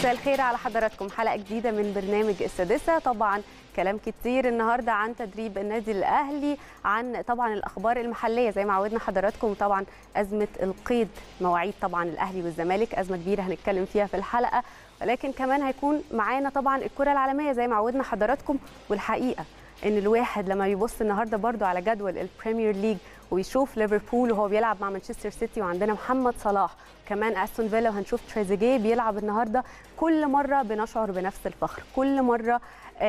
مساء الخير على حضراتكم حلقه جديده من برنامج السادسه طبعا كلام كتير النهارده عن تدريب النادي الاهلي عن طبعا الاخبار المحليه زي ما عودنا حضراتكم طبعا ازمه القيد مواعيد طبعا الاهلي والزمالك ازمه كبيره هنتكلم فيها في الحلقه ولكن كمان هيكون معانا طبعا الكره العالميه زي ما عودنا حضراتكم والحقيقه ان الواحد لما يبص النهارده برضو على جدول البريمير ليج ويشوف ليفربول وهو بيلعب مع مانشستر سيتي وعندنا محمد صلاح كمان استون فيلا وهنشوف تريزيجيه بيلعب النهارده كل مره بنشعر بنفس الفخر كل مره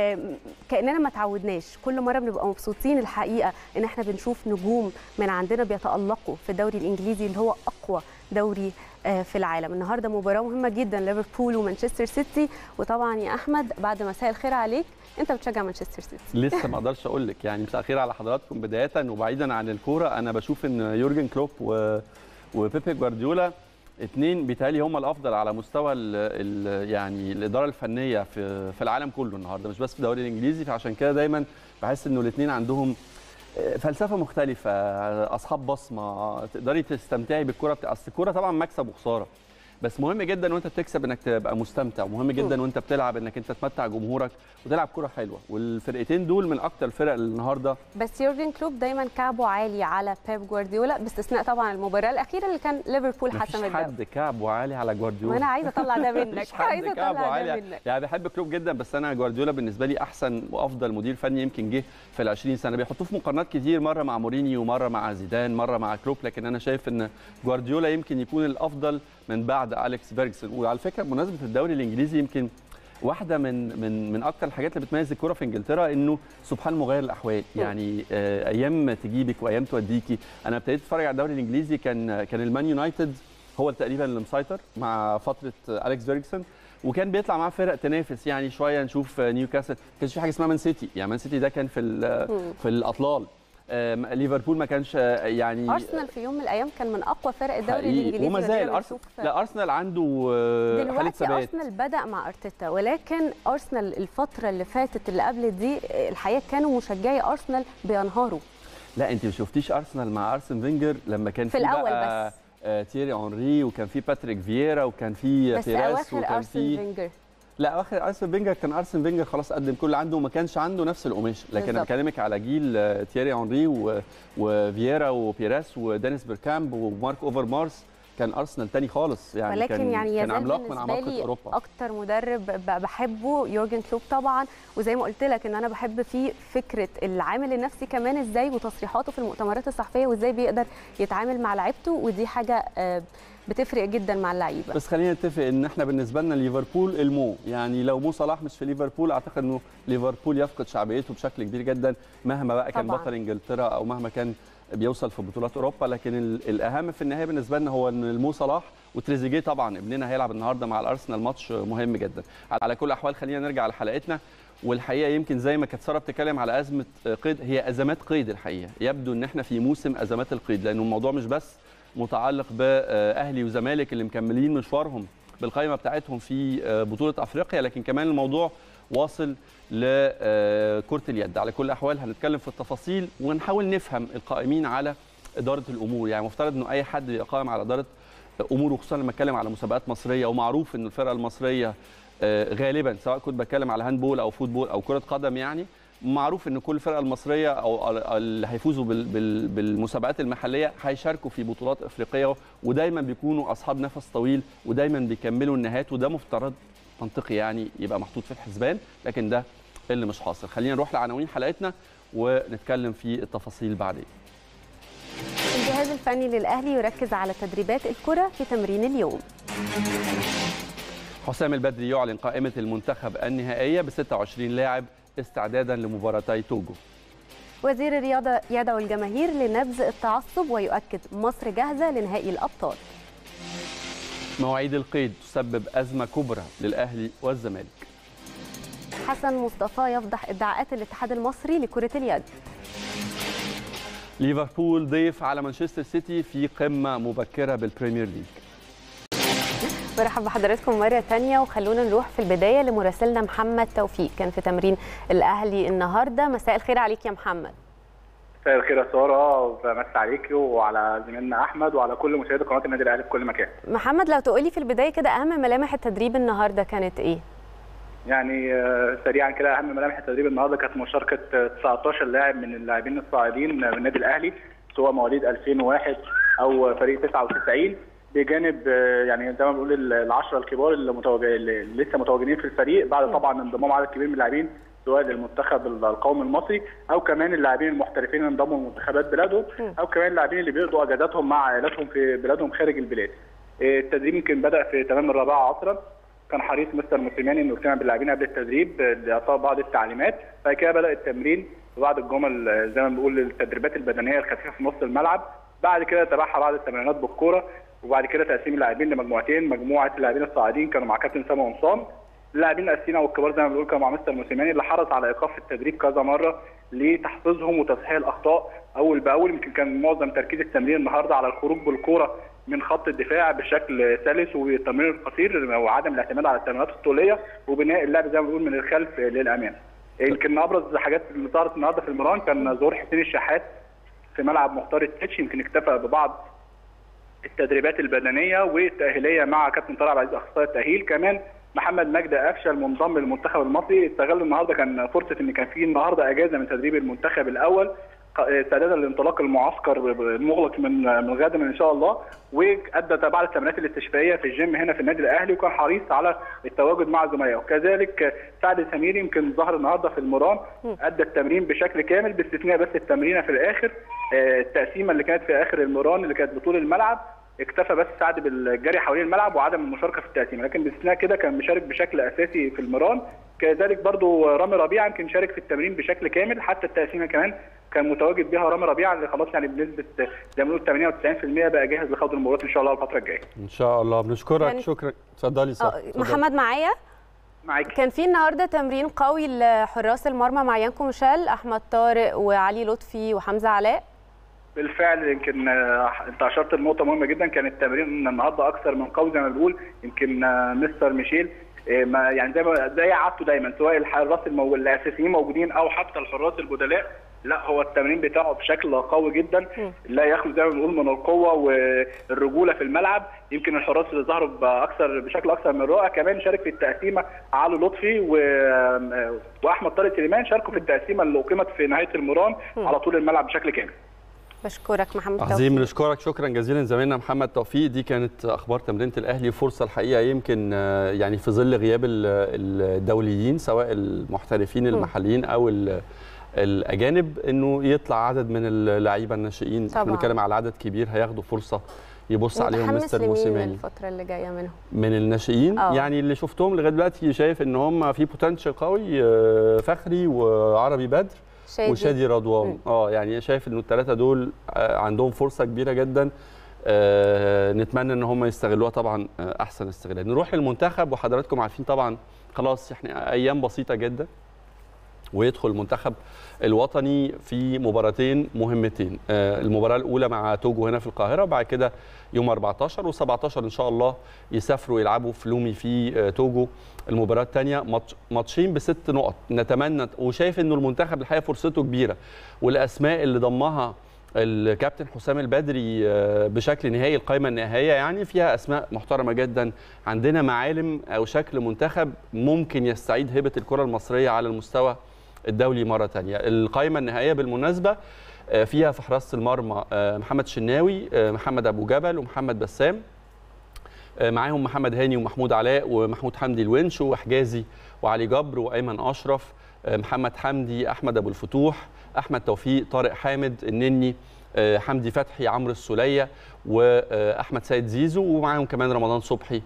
كاننا ما تعودناش كل مره بنبقى مبسوطين الحقيقه ان احنا بنشوف نجوم من عندنا بيتالقوا في الدوري الانجليزي اللي هو اقوى دوري في العالم النهارده مباراه مهمه جدا ليفربول ومانشستر سيتي وطبعا يا احمد بعد مساء الخير عليك انت بتشجع مانشستر سيتي لسه ما اقدرش اقول لك يعني مساء الخير على حضراتكم بدايه وبعيدا عن الكوره انا بشوف ان يورجن كلوب و... وبيبي جوارديولا اثنين بيتهيألي هم الافضل على مستوى ال ال يعني الاداره الفنيه في في العالم كله النهارده مش بس في الدوري الانجليزي فعشان كده دايما بحس انه الاثنين عندهم فلسفه مختلفه اصحاب بصمه تقدري تستمتعي بالكره بتاع اصل الكوره طبعا مكسب وخساره بس مهم جدا وانت بتكسب انك تبقى مستمتع ومهم جدا وانت بتلعب انك انت تمتع جمهورك وتلعب كره حلوه والفرقتين دول من اكتر الفرق النهارده بس يورجن كلوب دايما كعبه عالي على بيب جوارديولا باستثناء طبعا المباراه الاخيره اللي كان ليفربول حسم الدوري حد كعبه عالي على جوارديولا وانا عايزه اطلع ده منك عايزه اطلع ده منك يعني بحب كلوب جدا بس انا جوارديولا بالنسبه لي احسن وافضل مدير فني يمكن جه في ال 20 سنه بيحطوه في مقارنات كتير مره مع مورينيو ومره مع زيدان مره مع كلوب لكن انا شايف ان جوارديولا يمكن يكون الافضل من بعد اليكس فيرجسون وعلى فكره بمناسبه الدوري الانجليزي يمكن واحده من من من اكثر الحاجات اللي بتميز الكره في انجلترا انه سبحان مغير الاحوال يعني آه ايام تجيبك وايام توديكي انا ابتديت اتفرج على الدوري الانجليزي كان كان المان يونايتد هو تقريبا اللي مسيطر مع فتره اليكس فيرجسون وكان بيطلع معاه فرق تنافس يعني شويه نشوف نيوكاسل ما كانش في حاجه اسمها مان سيتي يعني مان سيتي ده كان في في الاطلال ليفربول ما كانش يعني ارسنال في يوم من الايام كان من اقوى فرق الدوري الانجليزي وما زال ارسنال لا ارسنال عنده حاله ثبات ارسنال بدا مع ارتيتا ولكن ارسنال الفتره اللي فاتت اللي قبل دي الحقيقه كانوا مشجعي ارسنال بينهاروا لا انت ما شفتيش ارسنال مع ارسن فينجر لما كان في, في الاول بقى بس تيري اونري وكان في باتريك فييرا وكان في بس بيريس وكان في فينجر لا اواخر ارسن فينجر كان ارسن فينجر خلاص قدم كل اللي عنده وما كانش عنده نفس القماش لكن انا بكلمك على جيل تيري اونري وفييرا وبيريس ودينيس بيركامب ومارك اوفر مارس كان ارسنال تاني خالص يعني ولكن كان يعني كان عملاق من عمالقه اوروبا اكتر مدرب بحبه يورجن كلوب طبعا وزي ما قلت لك ان انا بحب فيه فكره العامل النفسي كمان ازاي وتصريحاته في المؤتمرات الصحفيه وازاي بيقدر يتعامل مع لعيبته ودي حاجه بتفرق جدا مع اللعيبه بس خلينا نتفق ان احنا بالنسبه لنا ليفربول المو يعني لو مو صلاح مش في ليفربول اعتقد انه ليفربول يفقد شعبيته بشكل كبير جدا مهما بقى كان طبعاً. بطل انجلترا او مهما كان بيوصل في بطولات اوروبا لكن الاهم في النهايه بالنسبه لنا هو ان المو صلاح وتريزيجيه طبعا ابننا هيلعب النهارده مع الارسنال ماتش مهم جدا على كل الاحوال خلينا نرجع لحلقتنا والحقيقه يمكن زي ما كانت ساره بتتكلم على ازمه قيد هي ازمات قيد الحقيقه يبدو ان احنا في موسم ازمات القيد لانه الموضوع مش بس متعلق باهلي وزمالك اللي مكملين مشوارهم بالقائمه بتاعتهم في بطوله افريقيا لكن كمان الموضوع واصل لكره اليد على كل الاحوال هنتكلم في التفاصيل ونحاول نفهم القائمين على اداره الامور يعني مفترض انه اي حد يقائم على اداره اموره خصوصا لما اتكلم على مسابقات مصريه ومعروف ان الفرقه المصريه غالبا سواء كنت بتكلم على هاندبول او فوتبول او كره قدم يعني معروف ان كل الفرقه المصريه او اللي هيفوزوا بالمسابقات المحليه هيشاركوا في بطولات افريقيه ودايما بيكونوا اصحاب نفس طويل ودايما بيكملوا النهايات وده مفترض منطقي يعني يبقى محطوط في الحسبان لكن ده اللي مش حاصل خلينا نروح لعناوين حلقتنا ونتكلم في التفاصيل بعدين الجهاز الفني للاهلي يركز على تدريبات الكره في تمرين اليوم حسام البدري يعلن قائمه المنتخب النهائيه ب 26 لاعب استعدادا لمباراتي توجو وزير الرياضة يدعو الجماهير لنبذ التعصب ويؤكد مصر جاهزة لنهائي الأبطال مواعيد القيد تسبب أزمة كبرى للأهلي والزمالك حسن مصطفى يفضح ادعاءات الاتحاد المصري لكرة اليد ليفربول ضيف على مانشستر سيتي في قمة مبكرة بالبريمير ليج مرحبا بحضراتكم مرة تانية وخلونا نروح في البداية لمراسلنا محمد توفيق كان في تمرين الأهلي النهاردة مساء الخير عليك يا محمد مساء الخير يا ساره وبمسي عليكي وعلى زميلنا احمد وعلى كل مشاهدي قناه النادي الاهلي في كل مكان. محمد لو تقولي في البدايه كده اهم ملامح التدريب النهارده كانت ايه؟ يعني آه، سريعا كده اهم ملامح التدريب النهارده كانت مشاركه آه، 19 لاعب من اللاعبين الصاعدين من النادي الاهلي سواء مواليد 2001 او فريق 99 بجانب آه، يعني زي ما بنقول العشره الكبار اللي, متواجد اللي لسه متواجدين في الفريق بعد طبعا انضمام عدد كبير من اللاعبين سواء للمنتخب القومي المصري او كمان اللاعبين المحترفين اللي انضموا لمنتخبات بلادهم او كمان اللاعبين اللي بيقضوا اجازاتهم مع عائلاتهم في بلادهم خارج البلاد. آه، التدريب يمكن بدا في تمام الرابعه عصرا كان حريص مستر موسيماني انه يجتمع باللاعبين قبل التدريب لاعطاء بعض التعليمات بعد كده بدا التمرين وبعض الجمل آه، زي ما بنقول التدريبات البدنيه الخفيفه في نص الملعب بعد كده تبعها بعض التمرينات بالكوره وبعد كده تقسيم اللاعبين لمجموعتين مجموعه اللاعبين الصاعدين كانوا مع كابتن سامي قمصان اللاعبين الاساسيين او الكبار زي ما بنقول كانوا مع مستر موسيماني اللي حرص على ايقاف التدريب كذا مره لتحفيظهم وتصحيح الاخطاء اول باول يمكن كان معظم تركيز التمرين النهارده على الخروج بالكوره من خط الدفاع بشكل سلس والتمرير القصير وعدم الاعتماد على التمريرات الطوليه وبناء اللعب زي ما بنقول من الخلف للامام. يمكن ابرز الحاجات اللي ظهرت النهارده في المران كان ظهور حسين الشحات في ملعب مختار التتش يمكن اكتفى ببعض التدريبات البدنيه والتاهيليه مع كابتن طارق عبد العزيز اخصائي التاهيل كمان محمد مجدي قفشه المنضم للمنتخب المصري استغل النهارده كان فرصه ان كان في النهارده اجازه من تدريب المنتخب الاول ق- استعدادا لانطلاق المعسكر المغلق من من غدا ان شاء الله وادى بعض التمرينات الاستشفائيه في الجيم هنا في النادي الاهلي وكان حريص على التواجد مع زملائه وكذلك سعد سمير يمكن ظهر النهارده في المران ادى التمرين بشكل كامل باستثناء بس التمرينه في الاخر آه، التقسيمه اللي كانت في اخر المران اللي كانت بطول الملعب اكتفى بس سعد بالجري حوالين الملعب وعدم المشاركه في التقسيمه لكن باستثناء كده كان مشارك بشكل اساسي في المران كذلك برضو رامي ربيعه يمكن شارك في التمرين بشكل كامل حتى التقسيمه كمان كان متواجد بها رامي ربيعه اللي خلاص يعني بنسبه زي ما بنقول 98% بقى جاهز لخوض المباراه ان شاء الله الفتره الجايه ان شاء الله بنشكرك يعني- شكرا اتفضلي صح آه، محمد معايا معاك كان في النهارده تمرين قوي لحراس المرمى مع يانكو ميشيل احمد طارق وعلي لطفي وحمزه علاء بالفعل يمكن آه، انت اشرت لنقطه مهمه جدا كان التمرين النهارده اكثر من قوي زي ما بنقول يمكن آه، مستر ميشيل آه، ما يعني زي ما زي عادته دايما سواء الحراس المو... الاساسيين موجودين او حتى الحراس البدلاء لا هو التمرين بتاعه بشكل قوي جدا لا يخلو زي ما بنقول من القوه والرجوله في الملعب يمكن الحراس اللي ظهروا باكثر بشكل اكثر من رائع كمان شارك في التقسيمه علي لطفي و... واحمد طارق سليمان شاركوا في التقسيمه اللي اقيمت في نهايه المران على طول الملعب بشكل كامل بشكرك محمد عظيم توفيق بنشكرك شكرا جزيلا زميلنا محمد توفيق دي كانت اخبار تمرينه الاهلي فرصه الحقيقه يمكن آه، يعني في ظل غياب ال- الدوليين سواء المحترفين المحليين او ال- الاجانب انه يطلع عدد من اللعيبه الناشئين احنا طبعاً. بنتكلم على عدد كبير هياخدوا فرصه يبص عليهم متحمس مستر لمين موسيماني الفتره اللي جايه منهم من الناشئين آه. يعني اللي شفتهم لغايه دلوقتي شايف ان هم في بوتنشال قوي آه، فخري وعربي بدر شادي وشادي رضوان اه يعني شايف انه الثلاثه دول آه، عندهم فرصه كبيره جدا آه، نتمنى ان هم يستغلوها طبعا آه، احسن استغلال نروح للمنتخب وحضراتكم عارفين طبعا خلاص احنا ايام بسيطه جدا ويدخل المنتخب الوطني في مباراتين مهمتين آه، المباراه الاولى مع توجو هنا في القاهره وبعد كده يوم 14 و17 ان شاء الله يسافروا يلعبوا في لومي في آه، توجو المباراه الثانيه ماتش ماتشين بست نقط نتمنى وشايف انه المنتخب الحقيقه فرصته كبيره والاسماء اللي ضمها الكابتن حسام البدري آه، بشكل نهائي القائمه النهائيه يعني فيها اسماء محترمه جدا عندنا معالم او شكل منتخب ممكن يستعيد هيبه الكره المصريه على المستوى الدولي مره ثانيه القائمه النهائيه بالمناسبه آه، فيها في حراسه المرمى آه، محمد شناوي آه، محمد ابو جبل ومحمد بسام آه، معاهم محمد هاني ومحمود علاء ومحمود حمدي الونش وحجازي وعلي جبر وايمن اشرف آه، محمد حمدي احمد ابو الفتوح احمد توفيق طارق حامد النني آه، حمدي فتحي عمرو السوليه واحمد سيد زيزو ومعاهم كمان رمضان صبحي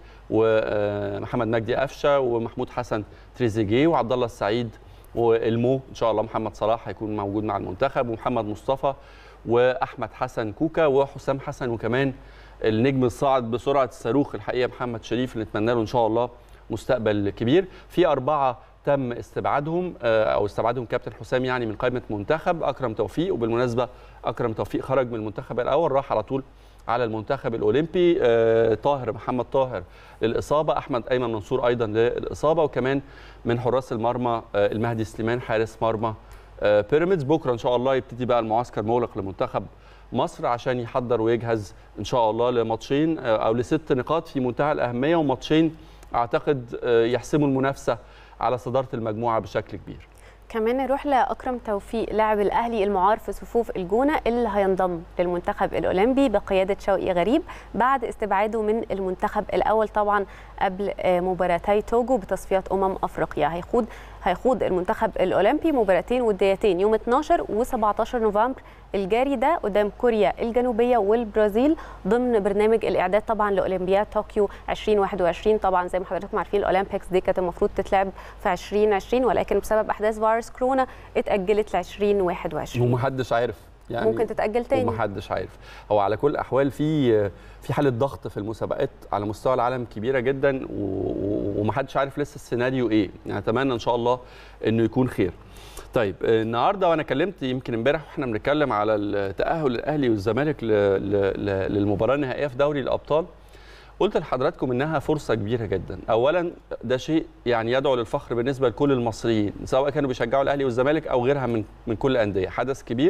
ومحمد مجدي قفشه ومحمود حسن تريزيجيه وعبد الله السعيد والمو ان شاء الله محمد صلاح هيكون موجود مع المنتخب ومحمد مصطفى واحمد حسن كوكا وحسام حسن وكمان النجم الصاعد بسرعه الصاروخ الحقيقه محمد شريف اللي نتمنى له ان شاء الله مستقبل كبير في اربعه تم استبعادهم آه، او استبعادهم كابتن حسام يعني من قائمه منتخب اكرم توفيق وبالمناسبه اكرم توفيق خرج من المنتخب الاول راح على طول على المنتخب الاولمبي آه، طاهر محمد طاهر للاصابه احمد ايمن منصور ايضا للاصابه وكمان من حراس المرمى آه، المهدي سليمان حارس مرمى آه، بيراميدز بكره ان شاء الله يبتدي بقى المعسكر مغلق لمنتخب مصر عشان يحضر ويجهز ان شاء الله لماتشين آه، او لست نقاط في منتهى الاهميه وماتشين اعتقد آه، يحسموا المنافسه على صداره المجموعه بشكل كبير كمان نروح لاكرم توفيق لاعب الاهلي المعار في صفوف الجونه اللي هينضم للمنتخب الاولمبي بقياده شوقي غريب بعد استبعاده من المنتخب الاول طبعا قبل آه، مباراتي توجو بتصفيات امم افريقيا هيخوض هيخوض المنتخب الاولمبي مباراتين وديتين يوم 12 و17 نوفمبر الجاري ده قدام كوريا الجنوبيه والبرازيل ضمن برنامج الاعداد طبعا لاولمبياد طوكيو 2021 طبعا زي ما حضراتكم عارفين الاولمبيكس دي كانت المفروض تتلعب في 2020 ولكن بسبب احداث فيروس كورونا اتاجلت ل 2021 ومحدش عارف يعني ممكن تتاجل تاني ومحدش عارف هو على كل الاحوال في في حاله ضغط في المسابقات على مستوى العالم كبيره جدا و- و- ومحدش عارف لسه السيناريو ايه يعني اتمنى ان شاء الله انه يكون خير طيب آه، النهارده وانا كلمت يمكن امبارح واحنا بنتكلم على التاهل الاهلي والزمالك ل- ل- ل- للمباراه النهائيه في دوري الابطال قلت لحضراتكم انها فرصه كبيره جدا اولا ده شيء يعني يدعو للفخر بالنسبه لكل المصريين سواء كانوا بيشجعوا الاهلي والزمالك او غيرها من من كل الانديه حدث كبير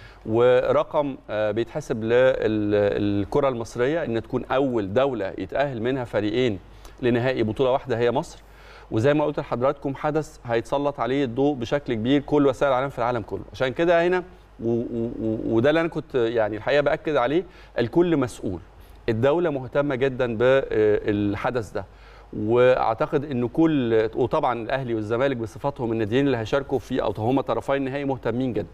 ورقم آه، بيتحسب للكره المصريه ان تكون اول دوله يتاهل منها فريقين لنهائي بطوله واحده هي مصر وزي ما قلت لحضراتكم حدث هيتسلط عليه الضوء بشكل كبير كل وسائل العالم في العالم كله عشان كده هنا و- و- و- وده اللي انا كنت يعني الحقيقه باكد عليه الكل مسؤول الدوله مهتمه جدا بالحدث ده واعتقد انه كل وطبعا الاهلي والزمالك بصفتهم الناديين اللي هيشاركوا فيه او هما طرفي النهائي مهتمين جدا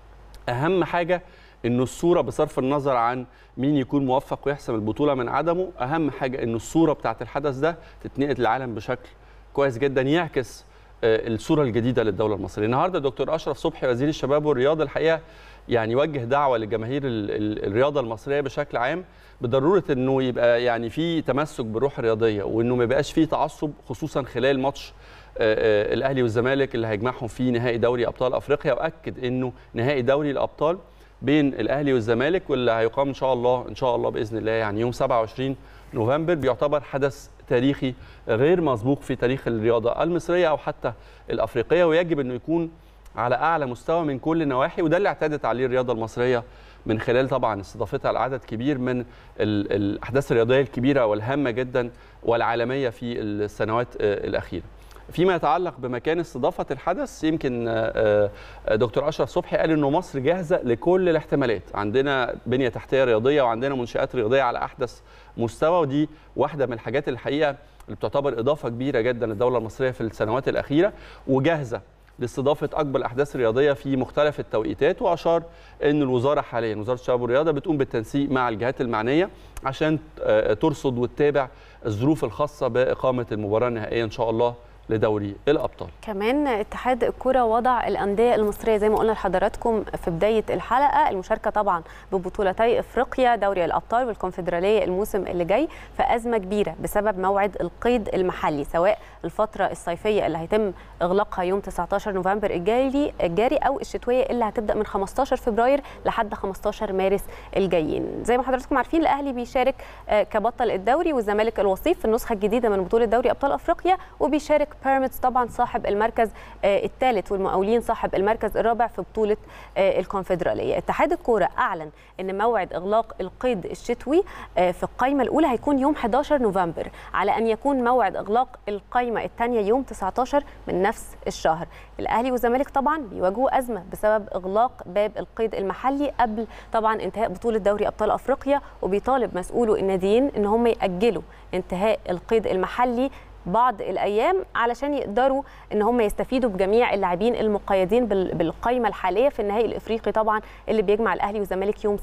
اهم حاجه انه الصوره بصرف النظر عن مين يكون موفق ويحسم البطوله من عدمه اهم حاجه انه الصوره بتاعت الحدث ده تتنقل للعالم بشكل كويس جدا يعكس آه، الصوره الجديده للدوله المصريه النهارده دكتور اشرف صبحي وزير الشباب والرياضه الحقيقه يعني وجه دعوه لجماهير ال- ال- الرياضه المصريه بشكل عام بضروره انه يبقى يعني في تمسك بالروح الرياضيه وانه ما يبقاش في تعصب خصوصا خلال ماتش آه، آه، الاهلي والزمالك اللي هيجمعهم في نهائي دوري ابطال افريقيا واكد انه نهائي دوري الابطال بين الاهلي والزمالك واللي هيقام ان شاء الله ان شاء الله باذن الله يعني يوم 27 نوفمبر بيعتبر حدث تاريخي غير مسبوق في تاريخ الرياضه المصريه او حتى الافريقيه ويجب انه يكون على اعلى مستوى من كل النواحي وده اللي اعتادت عليه الرياضه المصريه من خلال طبعا استضافتها لعدد كبير من ال- الاحداث الرياضيه الكبيره والهامه جدا والعالميه في السنوات آه، الاخيره. فيما يتعلق بمكان استضافه الحدث يمكن آه، آه، دكتور اشرف صبحي قال انه مصر جاهزه لكل الاحتمالات، عندنا بنيه تحتيه رياضيه وعندنا منشات رياضيه على احدث مستوى ودي واحده من الحاجات الحقيقه اللي بتعتبر اضافه كبيره جدا للدوله المصريه في السنوات الاخيره وجاهزه لاستضافه اكبر الاحداث الرياضيه في مختلف التوقيتات واشار ان الوزاره حاليا وزاره الشباب والرياضه بتقوم بالتنسيق مع الجهات المعنيه عشان آه، ترصد وتتابع الظروف الخاصه باقامه المباراه النهائيه ان شاء الله لدوري الابطال كمان اتحاد الكرة وضع الأندية المصرية زي ما قلنا لحضراتكم في بداية الحلقة المشاركة طبعا ببطولتي إفريقيا دوري الأبطال والكونفدرالية الموسم اللي جاي في أزمة كبيرة بسبب موعد القيد المحلي سواء الفترة الصيفية اللي هيتم إغلاقها يوم 19 نوفمبر الجاري الجاري أو الشتوية اللي هتبدأ من 15 فبراير لحد 15 مارس الجايين زي ما حضراتكم عارفين الأهلي بيشارك آه، كبطل الدوري والزمالك الوصيف في النسخة الجديدة من بطولة دوري أبطال أفريقيا وبيشارك بيراميدز طبعا صاحب المركز آه، الثالث والمقاولين صاحب المركز الرابع في بطولة آه، الكونفدرالية اتحاد الكورة أعلن أن موعد إغلاق القيد الشتوي آه، في القائمة الأولى هيكون يوم 11 نوفمبر على أن يكون موعد إغلاق القائمة الثانية يوم 19 من نفس الشهر الأهلي والزمالك طبعا بيواجهوا أزمة بسبب إغلاق باب القيد المحلي قبل طبعا انتهاء بطولة دوري أبطال أفريقيا وبيطالب مسؤولو الناديين أن هم يأجلوا انتهاء القيد المحلي بعض الايام علشان يقدروا ان هم يستفيدوا بجميع اللاعبين المقيدين بال- بالقائمه الحاليه في النهائي الافريقي طبعا اللي بيجمع الاهلي والزمالك يوم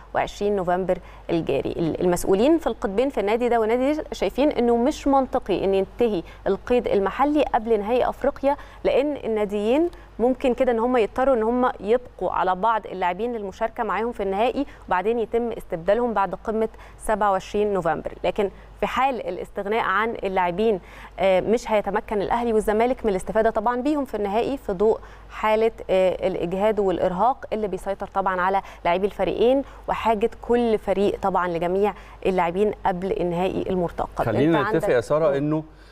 27 نوفمبر الجاري ال- المسؤولين في القطبين في النادي ده والنادي ده شايفين انه مش منطقي ان ينتهي القيد المحلي قبل نهائي افريقيا لان الناديين ممكن كده ان هم يضطروا ان هم يبقوا على بعض اللاعبين للمشاركه معاهم في النهائي وبعدين يتم استبدالهم بعد قمه 27 نوفمبر لكن في حال الاستغناء عن اللاعبين آه، مش هيتمكن الاهلي والزمالك من الاستفاده طبعا بيهم في النهائي في ضوء حاله آه، الاجهاد والارهاق اللي بيسيطر طبعا على لاعبي الفريقين وحاجه كل فريق طبعا لجميع اللاعبين قبل النهائي المرتقب خلينا أنت نتفق يا عندك- ساره انه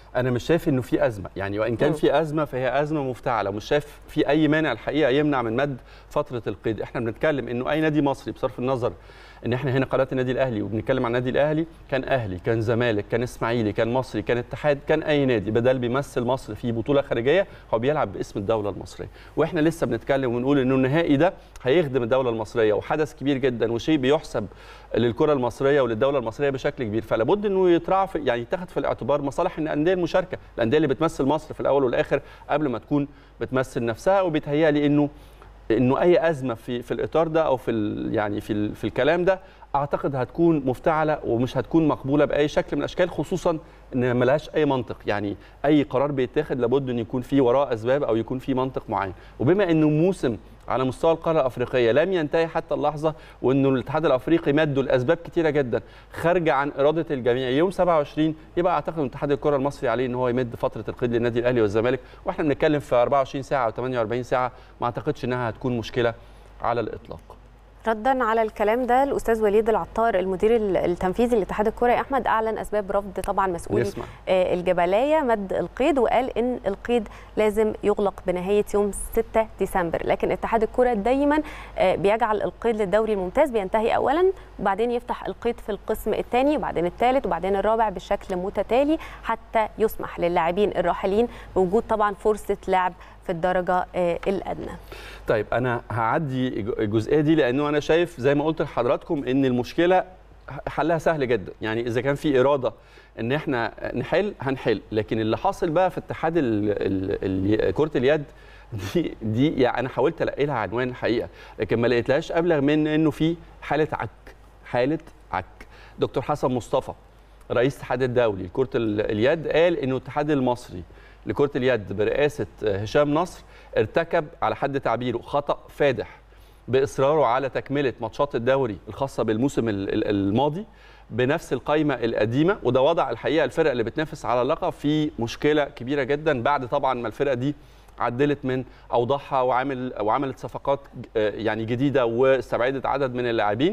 انا مش شايف انه في ازمه يعني وان كان مم. في ازمه فهي ازمه مفتعله ومش شايف في اي مانع الحقيقه يمنع من مد فتره القيد احنا بنتكلم انه اي نادي مصري بصرف النظر ان احنا هنا قناه النادي الاهلي وبنتكلم عن النادي الاهلي كان اهلي كان زمالك كان اسماعيلي كان مصري كان اتحاد كان اي نادي بدل بيمثل مصر في بطوله خارجيه هو بيلعب باسم الدوله المصريه واحنا لسه بنتكلم ونقول انه النهائي ده هيخدم الدوله المصريه وحدث كبير جدا وشيء بيحسب للكره المصريه وللدوله المصريه بشكل كبير فلا بد انه يتراعى في يعني يتاخد في الاعتبار مصالح الانديه المشاركه الانديه اللي بتمثل مصر في الاول والاخر قبل ما تكون بتمثل نفسها وبيتهيألي انه انه اي ازمه في في الاطار ده او في ال يعني في ال في الكلام ده اعتقد هتكون مفتعله ومش هتكون مقبوله باي شكل من الاشكال خصوصا ان ملهاش اي منطق يعني اي قرار بيتاخد لابد ان يكون فيه وراه اسباب او يكون فيه منطق معين وبما انه موسم على مستوى القاره الافريقيه لم ينتهي حتى اللحظه وانه الاتحاد الافريقي مدوا لاسباب كتيره جدا خارجه عن اراده الجميع يوم 27 يبقى اعتقد ان اتحاد الكره المصري عليه ان هو يمد فتره القيد للنادي الاهلي والزمالك واحنا بنتكلم في 24 ساعه او 48 ساعه ما اعتقدش انها هتكون مشكله على الاطلاق ردا على الكلام ده الاستاذ وليد العطار المدير التنفيذي لاتحاد الكره يا احمد اعلن اسباب رفض طبعا مسؤولي نسمع. آه، الجبليه مد القيد وقال ان القيد لازم يغلق بنهايه يوم 6 ديسمبر لكن اتحاد الكره دايما آه، بيجعل القيد للدوري الممتاز بينتهي اولا وبعدين يفتح القيد في القسم الثاني وبعدين الثالث وبعدين الرابع بشكل متتالي حتى يسمح للاعبين الراحلين بوجود طبعا فرصه لعب في الدرجه آه، الادنى طيب انا هعدي الجزئيه دي لانه انا شايف زي ما قلت لحضراتكم ان المشكله حلها سهل جدا يعني اذا كان في اراده ان احنا نحل هنحل لكن اللي حاصل بقى في اتحاد ال- ال- ال- كره اليد دي دي يعني انا حاولت الاقي لها عنوان الحقيقه لكن ما لقيتلهاش ابلغ من انه في حاله عك حاله عك دكتور حسن مصطفى رئيس الاتحاد الدولي لكره ال- اليد قال انه الاتحاد المصري لكره اليد برئاسه هشام نصر ارتكب على حد تعبيره خطا فادح باصراره على تكمله ماتشات الدوري الخاصه بالموسم ال- ال- الماضي بنفس القائمه القديمه وده وضع الحقيقه الفرق اللي بتنافس على اللقب في مشكله كبيره جدا بعد طبعا ما الفرقه دي عدلت من اوضاعها وعمل وعملت صفقات آه، يعني جديده واستبعدت عدد من اللاعبين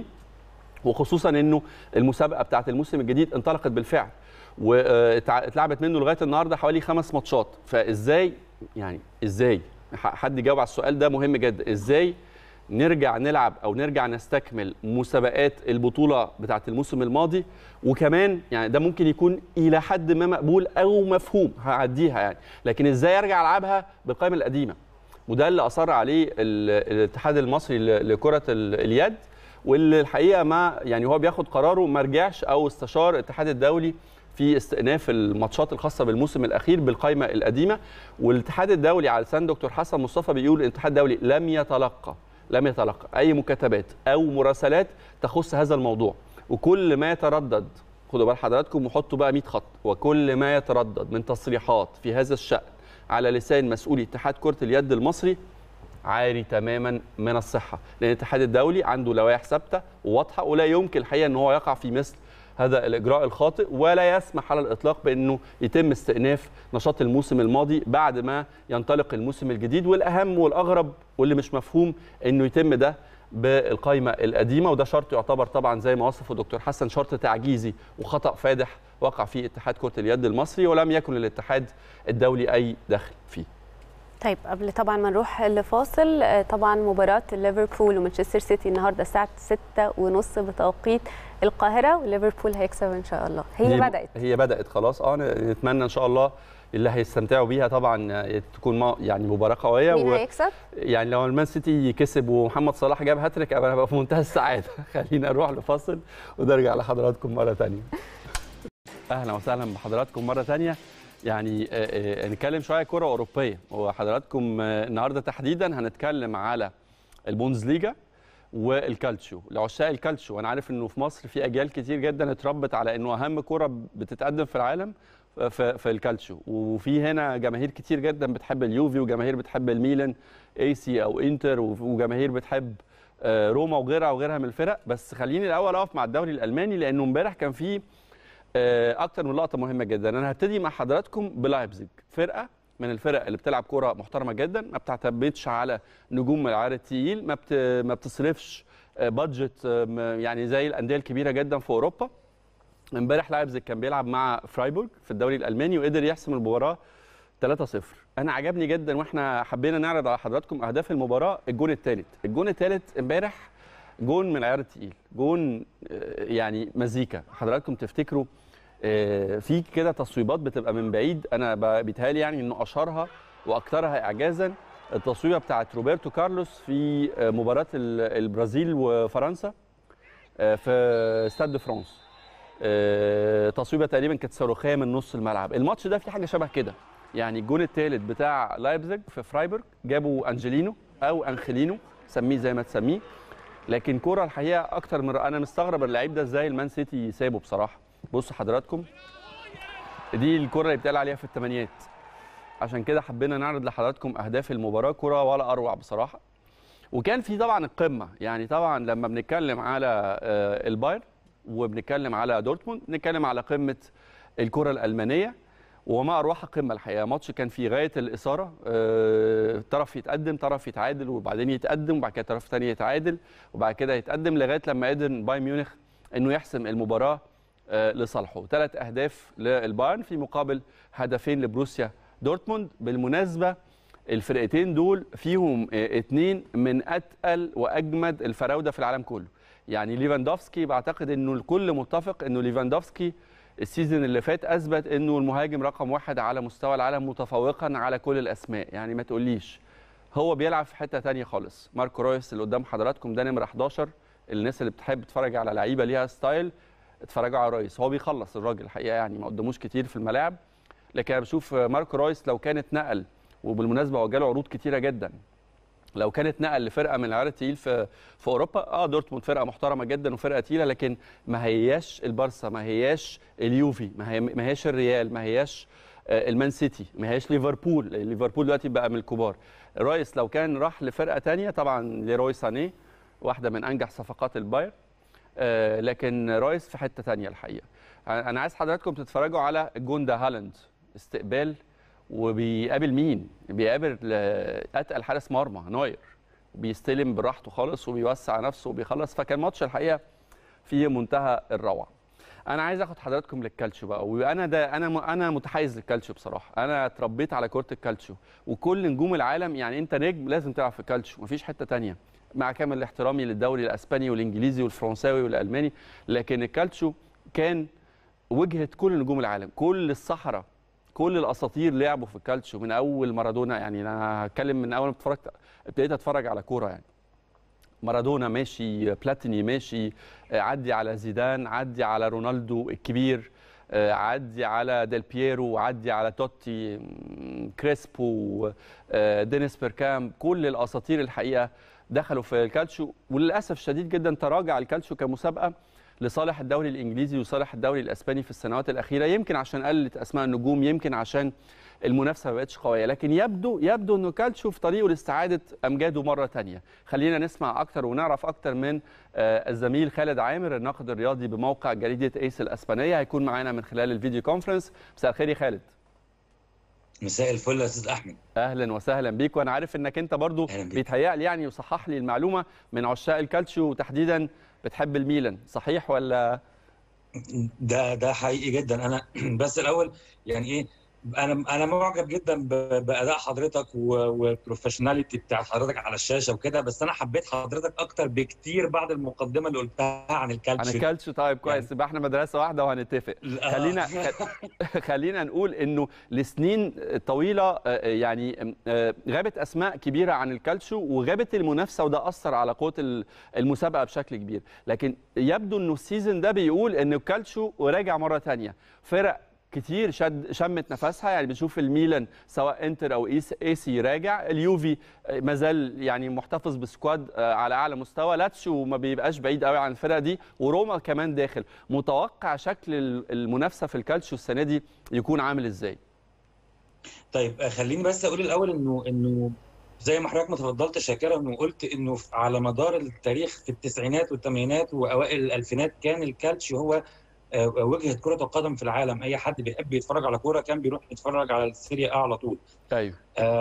وخصوصا انه المسابقه بتاعه الموسم الجديد انطلقت بالفعل واتلعبت منه لغايه النهارده حوالي خمس ماتشات فازاي يعني ازاي ح- حد يجاوب على السؤال ده مهم جدا ازاي نرجع نلعب او نرجع نستكمل مسابقات البطوله بتاعه الموسم الماضي وكمان يعني ده ممكن يكون الى حد ما مقبول او مفهوم هعديها يعني لكن ازاي ارجع العبها بالقائمه القديمه وده اللي اصر عليه ال- الاتحاد المصري ل- لكره ال- اليد واللي الحقيقه ما يعني هو بياخد قراره ما رجعش او استشار الاتحاد الدولي في استئناف الماتشات الخاصه بالموسم الاخير بالقائمه القديمه والاتحاد الدولي على لسان دكتور حسن مصطفى بيقول الاتحاد الدولي لم يتلقى لم يتلقى اي مكاتبات او مراسلات تخص هذا الموضوع وكل ما يتردد خدوا بال حضراتكم وحطوا بقى 100 خط وكل ما يتردد من تصريحات في هذا الشان على لسان مسؤولي اتحاد كره اليد المصري عاري تماما من الصحه لان الاتحاد الدولي عنده لوائح ثابته وواضحه ولا يمكن الحقيقه ان هو يقع في مثل هذا الاجراء الخاطئ ولا يسمح على الاطلاق بانه يتم استئناف نشاط الموسم الماضي بعد ما ينطلق الموسم الجديد والاهم والاغرب واللي مش مفهوم انه يتم ده بالقائمه القديمه وده شرط يعتبر طبعا زي ما وصفه دكتور حسن شرط تعجيزي وخطا فادح وقع فيه اتحاد كره اليد المصري ولم يكن للاتحاد الدولي اي دخل فيه طيب قبل طبعا ما نروح لفاصل آه، طبعا مباراة ليفربول ومانشستر سيتي النهارده الساعة 6 ونص بتوقيت القاهرة وليفربول هيكسب ان شاء الله هي دي- بدأت هي بدات خلاص اه نتمنى ان شاء الله اللي هيستمتعوا بيها طبعا تكون ما- يعني مباراه قويه مين هيكسب؟ يعني لو المان سيتي كسب ومحمد صلاح جاب هاتريك انا هبقى في منتهى السعاده خلينا نروح لفاصل ونرجع لحضراتكم مره ثانيه اهلا وسهلا بحضراتكم مره ثانيه يعني آه، آه، نتكلم شويه كره اوروبيه وحضراتكم آه، النهارده تحديدا هنتكلم على البوندسليجا والكالتشيو لعشاق الكالتشيو وانا عارف انه في مصر في اجيال كتير جدا اتربت على انه اهم كره بتتقدم في العالم في, في الكالتشيو وفي هنا جماهير كتير جدا بتحب اليوفي وجماهير بتحب الميلان اي سي او انتر وجماهير بتحب آه، روما وغيرها وغيرها من الفرق بس خليني الاول اقف مع الدوري الالماني لانه امبارح كان فيه آه، اكتر من لقطه مهمه جدا انا هبتدي مع حضراتكم بلايبزيج فرقه من الفرق اللي بتلعب كوره محترمه جدا ما بتعتمدش على نجوم من العيار التقيل ما بت... ما بتصرفش آه، بادجت آه، م- يعني زي الانديه الكبيره جدا في اوروبا امبارح لايبزيج كان بيلعب مع فرايبورغ في الدوري الالماني وقدر يحسم المباراه 3-0 انا عجبني جدا واحنا حبينا نعرض على حضراتكم اهداف المباراه الجون الثالث الجون الثالث امبارح جون من العيار التقيل جون يعني مزيكا حضراتكم تفتكروا في كده تصويبات بتبقى من بعيد انا بيتهيألي يعني انه اشهرها واكثرها اعجازا التصويبه بتاعت روبرتو كارلوس في مباراه البرازيل وفرنسا في استاد دي فرانس تصويبه تقريبا كانت صاروخيه من نص الملعب الماتش ده في حاجه شبه كده يعني الجون الثالث بتاع لايبزيج في فرايبورغ جابوا انجلينو او انخلينو سميه زي ما تسميه لكن كوره الحقيقه اكتر من انا مستغرب اللعيب ده ازاي المان سيتي سابه بصراحه بصوا حضراتكم دي الكره اللي بيتقال عليها في الثمانينات عشان كده حبينا نعرض لحضراتكم اهداف المباراه كره ولا اروع بصراحه وكان في طبعا القمه يعني طبعا لما بنتكلم على الباير وبنتكلم على دورتموند بنتكلم على قمه الكره الالمانيه وما اروعها قمه الحقيقه ماتش كان في غايه الاثاره أه طرف يتقدم طرف يتعادل وبعدين يتقدم وبعد كده طرف ثاني يتعادل وبعد كده يتقدم لغايه لما قدر بايرن ميونخ انه يحسم المباراه أه لصالحه ثلاث اهداف للبايرن في مقابل هدفين لبروسيا دورتموند بالمناسبه الفرقتين دول فيهم اثنين من اتقل واجمد الفراوده في العالم كله يعني ليفاندوفسكي بعتقد انه الكل متفق انه ليفاندوفسكي السيزون اللي فات اثبت انه المهاجم رقم واحد على مستوى العالم متفوقا على كل الاسماء يعني ما تقوليش هو بيلعب في حته ثانيه خالص ماركو رويس اللي قدام حضراتكم ده نمره 11 الناس اللي بتحب تتفرج على لعيبه ليها ستايل اتفرجوا على رويس هو بيخلص الراجل الحقيقه يعني ما قدموش كتير في الملاعب لكن انا بشوف ماركو رويس لو كانت نقل وبالمناسبه هو جاله عروض كتيره جدا لو كانت نقل لفرقه من العيار التقيل في في اوروبا اه دورتموند فرقه محترمه جدا وفرقه تقيله لكن ما هياش البارسا ما هياش اليوفي ما, هي ما هياش الريال ما هياش آه المان سيتي ما هياش ليفربول ليفربول دلوقتي بقى من الكبار رايس لو كان راح لفرقه ثانيه طبعا ليروي ساني واحده من انجح صفقات الباير آه لكن رايس في حته ثانيه الحقيقه انا عايز حضراتكم تتفرجوا على الجون ده هالاند استقبال وبيقابل مين؟ بيقابل اتقل حارس مرمى نوير بيستلم براحته خالص وبيوسع نفسه وبيخلص فكان ماتش الحقيقه في منتهى الروعه. انا عايز اخد حضراتكم للكالتشو بقى وانا ده انا انا متحيز للكالتشو بصراحه انا اتربيت على كره الكالتشو وكل نجوم العالم يعني انت نجم لازم تلعب في الكالتشو مفيش حته ثانيه مع كامل احترامي للدوري الاسباني والانجليزي والفرنساوي والالماني لكن الكالتشو كان وجهه كل نجوم العالم كل الصحراء كل الاساطير لعبوا في الكالتشو من اول مارادونا يعني انا هتكلم من اول ما اتفرجت ابتديت اتفرج على كوره يعني مارادونا ماشي بلاتيني ماشي عدي على زيدان عدي على رونالدو الكبير عدي على ديل بييرو عدي على توتي كريسبو دينيس بيركام كل الاساطير الحقيقه دخلوا في الكالتشو وللاسف شديد جدا تراجع الكالتشو كمسابقه لصالح الدوري الانجليزي وصالح الدوري الاسباني في السنوات الاخيره يمكن عشان قلت اسماء النجوم يمكن عشان المنافسه ما بقتش قويه لكن يبدو يبدو انه كالتشو في طريقه لاستعاده امجاده مره ثانيه خلينا نسمع اكتر ونعرف اكتر من الزميل خالد عامر الناقد الرياضي بموقع جريده ايس الاسبانيه هيكون معانا من خلال الفيديو كونفرنس مساء الخير يا خالد مساء الفل يا استاذ احمد اهلا وسهلا بيك وانا عارف انك انت برضو بيتهيألي يعني وصحح لي المعلومه من عشاق الكالتشو وتحديدا بتحب الميلان صحيح ولا ده ده حقيقي جدا انا بس الاول يعني ايه انا انا معجب جدا باداء حضرتك والبروفيشناليتي بتاعت حضرتك على الشاشه وكده بس انا حبيت حضرتك اكتر بكتير بعد المقدمه اللي قلتها عن الكالتشو عن الكالتشو طيب كويس يبقى يعني... احنا مدرسه واحده وهنتفق خلينا خلينا نقول انه لسنين طويله يعني غابت اسماء كبيره عن الكالتشو وغابت المنافسه وده اثر على قوه المسابقه بشكل كبير لكن يبدو انه السيزون ده بيقول ان الكالتشو راجع مره ثانيه فرق كتير شد شمت نفسها يعني بنشوف الميلان سواء انتر او اي سي راجع اليوفي ما زال يعني محتفظ بسكواد على اعلى مستوى لاتشو ما بيبقاش بعيد قوي عن الفرقه دي وروما كمان داخل متوقع شكل المنافسه في الكالتشو السنه دي يكون عامل ازاي طيب خليني بس اقول الاول انه انه زي ما حضرتك ما تفضلت شاكرا انه قلت انه على مدار التاريخ في التسعينات والثمانينات واوائل الالفينات كان الكالتشو هو وجهه كره القدم في العالم اي حد بيحب يتفرج على كوره كان بيروح يتفرج على السيريا ا على طول ايوه آه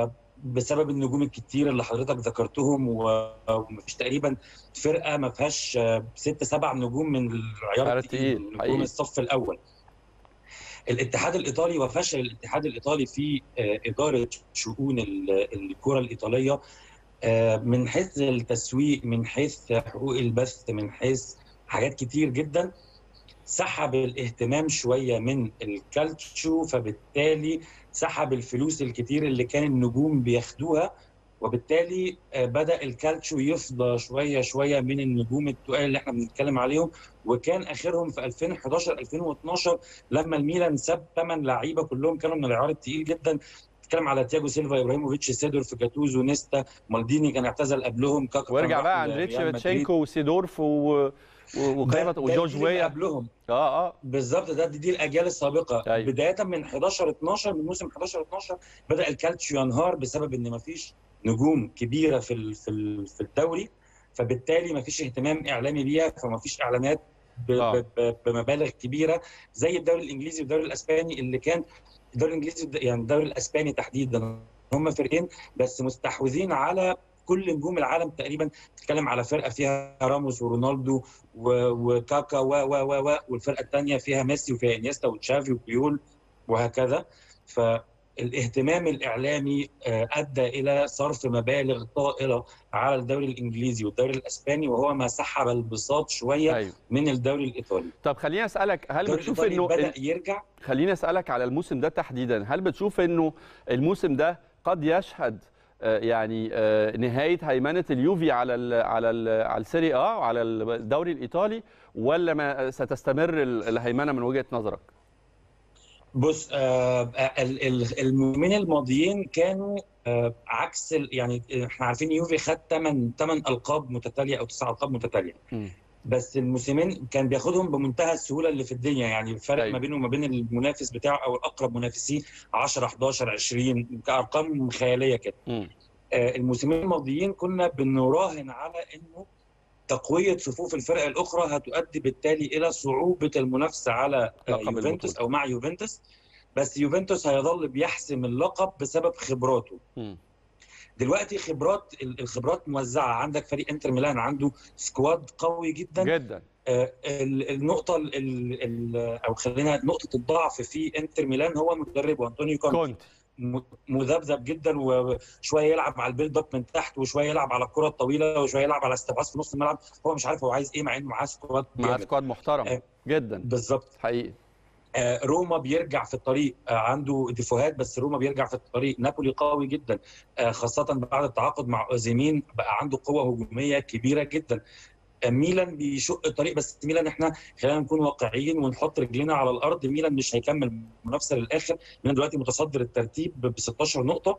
بسبب النجوم الكتير اللي حضرتك ذكرتهم و- ومفيش تقريبا فرقه ما فيهاش آه، ست سبع نجوم من العيار عيار التقيل التقيل، نجوم حقيقي. الصف الاول الاتحاد الايطالي وفشل الاتحاد الايطالي في آه، اداره شؤون ال- الكره الايطاليه آه، من حيث التسويق من حيث حقوق البث من حيث حاجات كتير جدا سحب الاهتمام شويه من الكالتشو فبالتالي سحب الفلوس الكتير اللي كان النجوم بياخدوها وبالتالي آه، بدا الكالتشو يفضى شويه شويه من النجوم التقال اللي احنا بنتكلم عليهم وكان اخرهم في 2011 2012 لما الميلان ساب ثمان لعيبه كلهم كانوا من العيار التقيل جدا بتتكلم على تياجو سيلفا ابراهيموفيتش سيدورف جاتوزو نيستا مالديني كان اعتزل قبلهم كاكا كان وارجع راح بقى لريال اندريتش مدريد. باتشينكو وسيدورف و... و... ده- وقيمة ده وجورج الجيل اللي ويا قبلهم اه اه بالظبط ده دي, دي الاجيال السابقه أيوة. بدايه من 11 12 من موسم 11 12 بدا الكالتشيو ينهار بسبب ان مفيش نجوم كبيره في ال- في ال- في الدوري فبالتالي مفيش اهتمام اعلامي بيها فمفيش اعلانات ب- آه. ب- ب- بمبالغ كبيره زي الدوري الانجليزي والدوري الاسباني اللي كان الدوري الانجليزي يعني الدوري الاسباني تحديدا هم فرقين بس مستحوذين على كل نجوم العالم تقريبا تتكلم على فرقه فيها راموس ورونالدو و- وكاكا و و و و والفرقه الثانيه فيها ميسي وفيها انيستا وتشافي وبيول وهكذا فالاهتمام الاعلامي آه، ادى الى صرف مبالغ طائله على الدوري الانجليزي والدوري الاسباني وهو ما سحب البساط شويه ايوه من الدوري الايطالي طب خليني اسالك هل الدوري بتشوف الايطالي انه بدا يرجع خليني اسالك على الموسم ده تحديدا هل بتشوف انه الموسم ده قد يشهد آه، يعني آه، نهايه هيمنه اليوفي على ال على ال على السيري اه وعلى الدوري الايطالي ولا ما ستستمر ال- الهيمنه من وجهه نظرك؟ بص آه ال- ال- الموسمين الماضيين كانوا آه عكس ال- يعني احنا عارفين يوفي خد 8 8 القاب متتاليه او 9 القاب متتاليه مم. بس الموسمين كان بياخدهم بمنتهى السهوله اللي في الدنيا يعني الفرق أيوة. ما بينه وما بين المنافس بتاعه او الاقرب منافسيه 10 11 20 كارقام خياليه كده مم. آه، الموسمين الماضيين كنا بنراهن على انه تقويه صفوف الفرق الاخرى هتؤدي بالتالي الى صعوبه المنافسه على آه، لقب يوفنتوس البطولة. او مع يوفنتوس بس يوفنتوس هيظل بيحسم اللقب بسبب خبراته مم. دلوقتي خبرات ال- الخبرات موزعه عندك فريق انتر ميلان عنده سكواد قوي جدا جدا آه، ال- النقطه ال- ال- ال- او خلينا نقطه الضعف في انتر ميلان هو مدربه انطونيو كونتي كنت م- مذبذب جدا وشويه يلعب على البيلد اب من تحت وشويه يلعب على الكره الطويله وشويه يلعب على استبعاد في نص الملعب هو مش عارف هو عايز ايه مع انه معاه سكواد مع جامد. سكواد محترم آه. جدا بالظبط حقيقي آه، روما بيرجع في الطريق آه، عنده ديفوهات بس روما بيرجع في الطريق نابولي قوي جدا آه، خاصة بعد التعاقد مع أوزيمين بقى عنده قوة هجومية كبيرة جدا آه، ميلان بيشق الطريق بس ميلان احنا خلينا نكون واقعيين ونحط رجلنا على الارض ميلان مش هيكمل المنافسه للاخر ميلان دلوقتي متصدر الترتيب ب 16 نقطه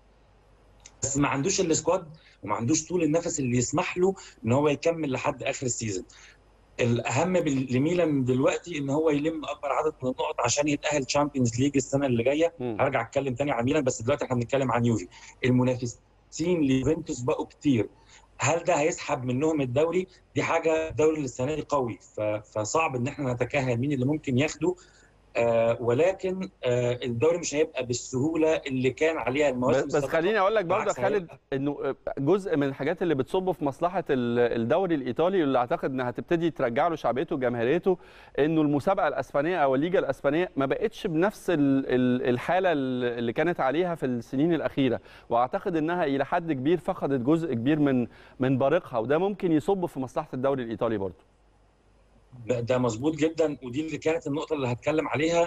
بس ما عندوش السكواد وما عندوش طول النفس اللي يسمح له ان هو يكمل لحد اخر السيزون الاهم بال- لميلان دلوقتي ان هو يلم اكبر عدد من النقط عشان يتاهل تشامبيونز ليج السنه اللي جايه مم. هرجع اتكلم تاني عن ميلان بس دلوقتي احنا بنتكلم عن يوفي المنافسين ليوفنتوس بقوا كتير هل ده هيسحب منهم الدوري دي حاجه الدوري السنه دي قوي ف- فصعب ان احنا نتكهن مين اللي ممكن ياخده آه ولكن آه الدوري مش هيبقى بالسهوله اللي كان عليها المواسم بس, بس السابقة. خليني اقول لك برضه يا بالعكس خالد انه جزء من الحاجات اللي بتصب في مصلحه ال- الدوري الايطالي اللي اعتقد انها هتبتدي ترجع له شعبيته وجماهيريته انه المسابقه الاسبانيه او الليجا الاسبانيه ما بقتش بنفس ال- ال- الحاله اللي كانت عليها في السنين الاخيره واعتقد انها الى حد كبير فقدت جزء كبير من من بارقها وده ممكن يصب في مصلحه الدوري الايطالي برضه ده ده مظبوط جدا ودي اللي كانت النقطه اللي هتكلم عليها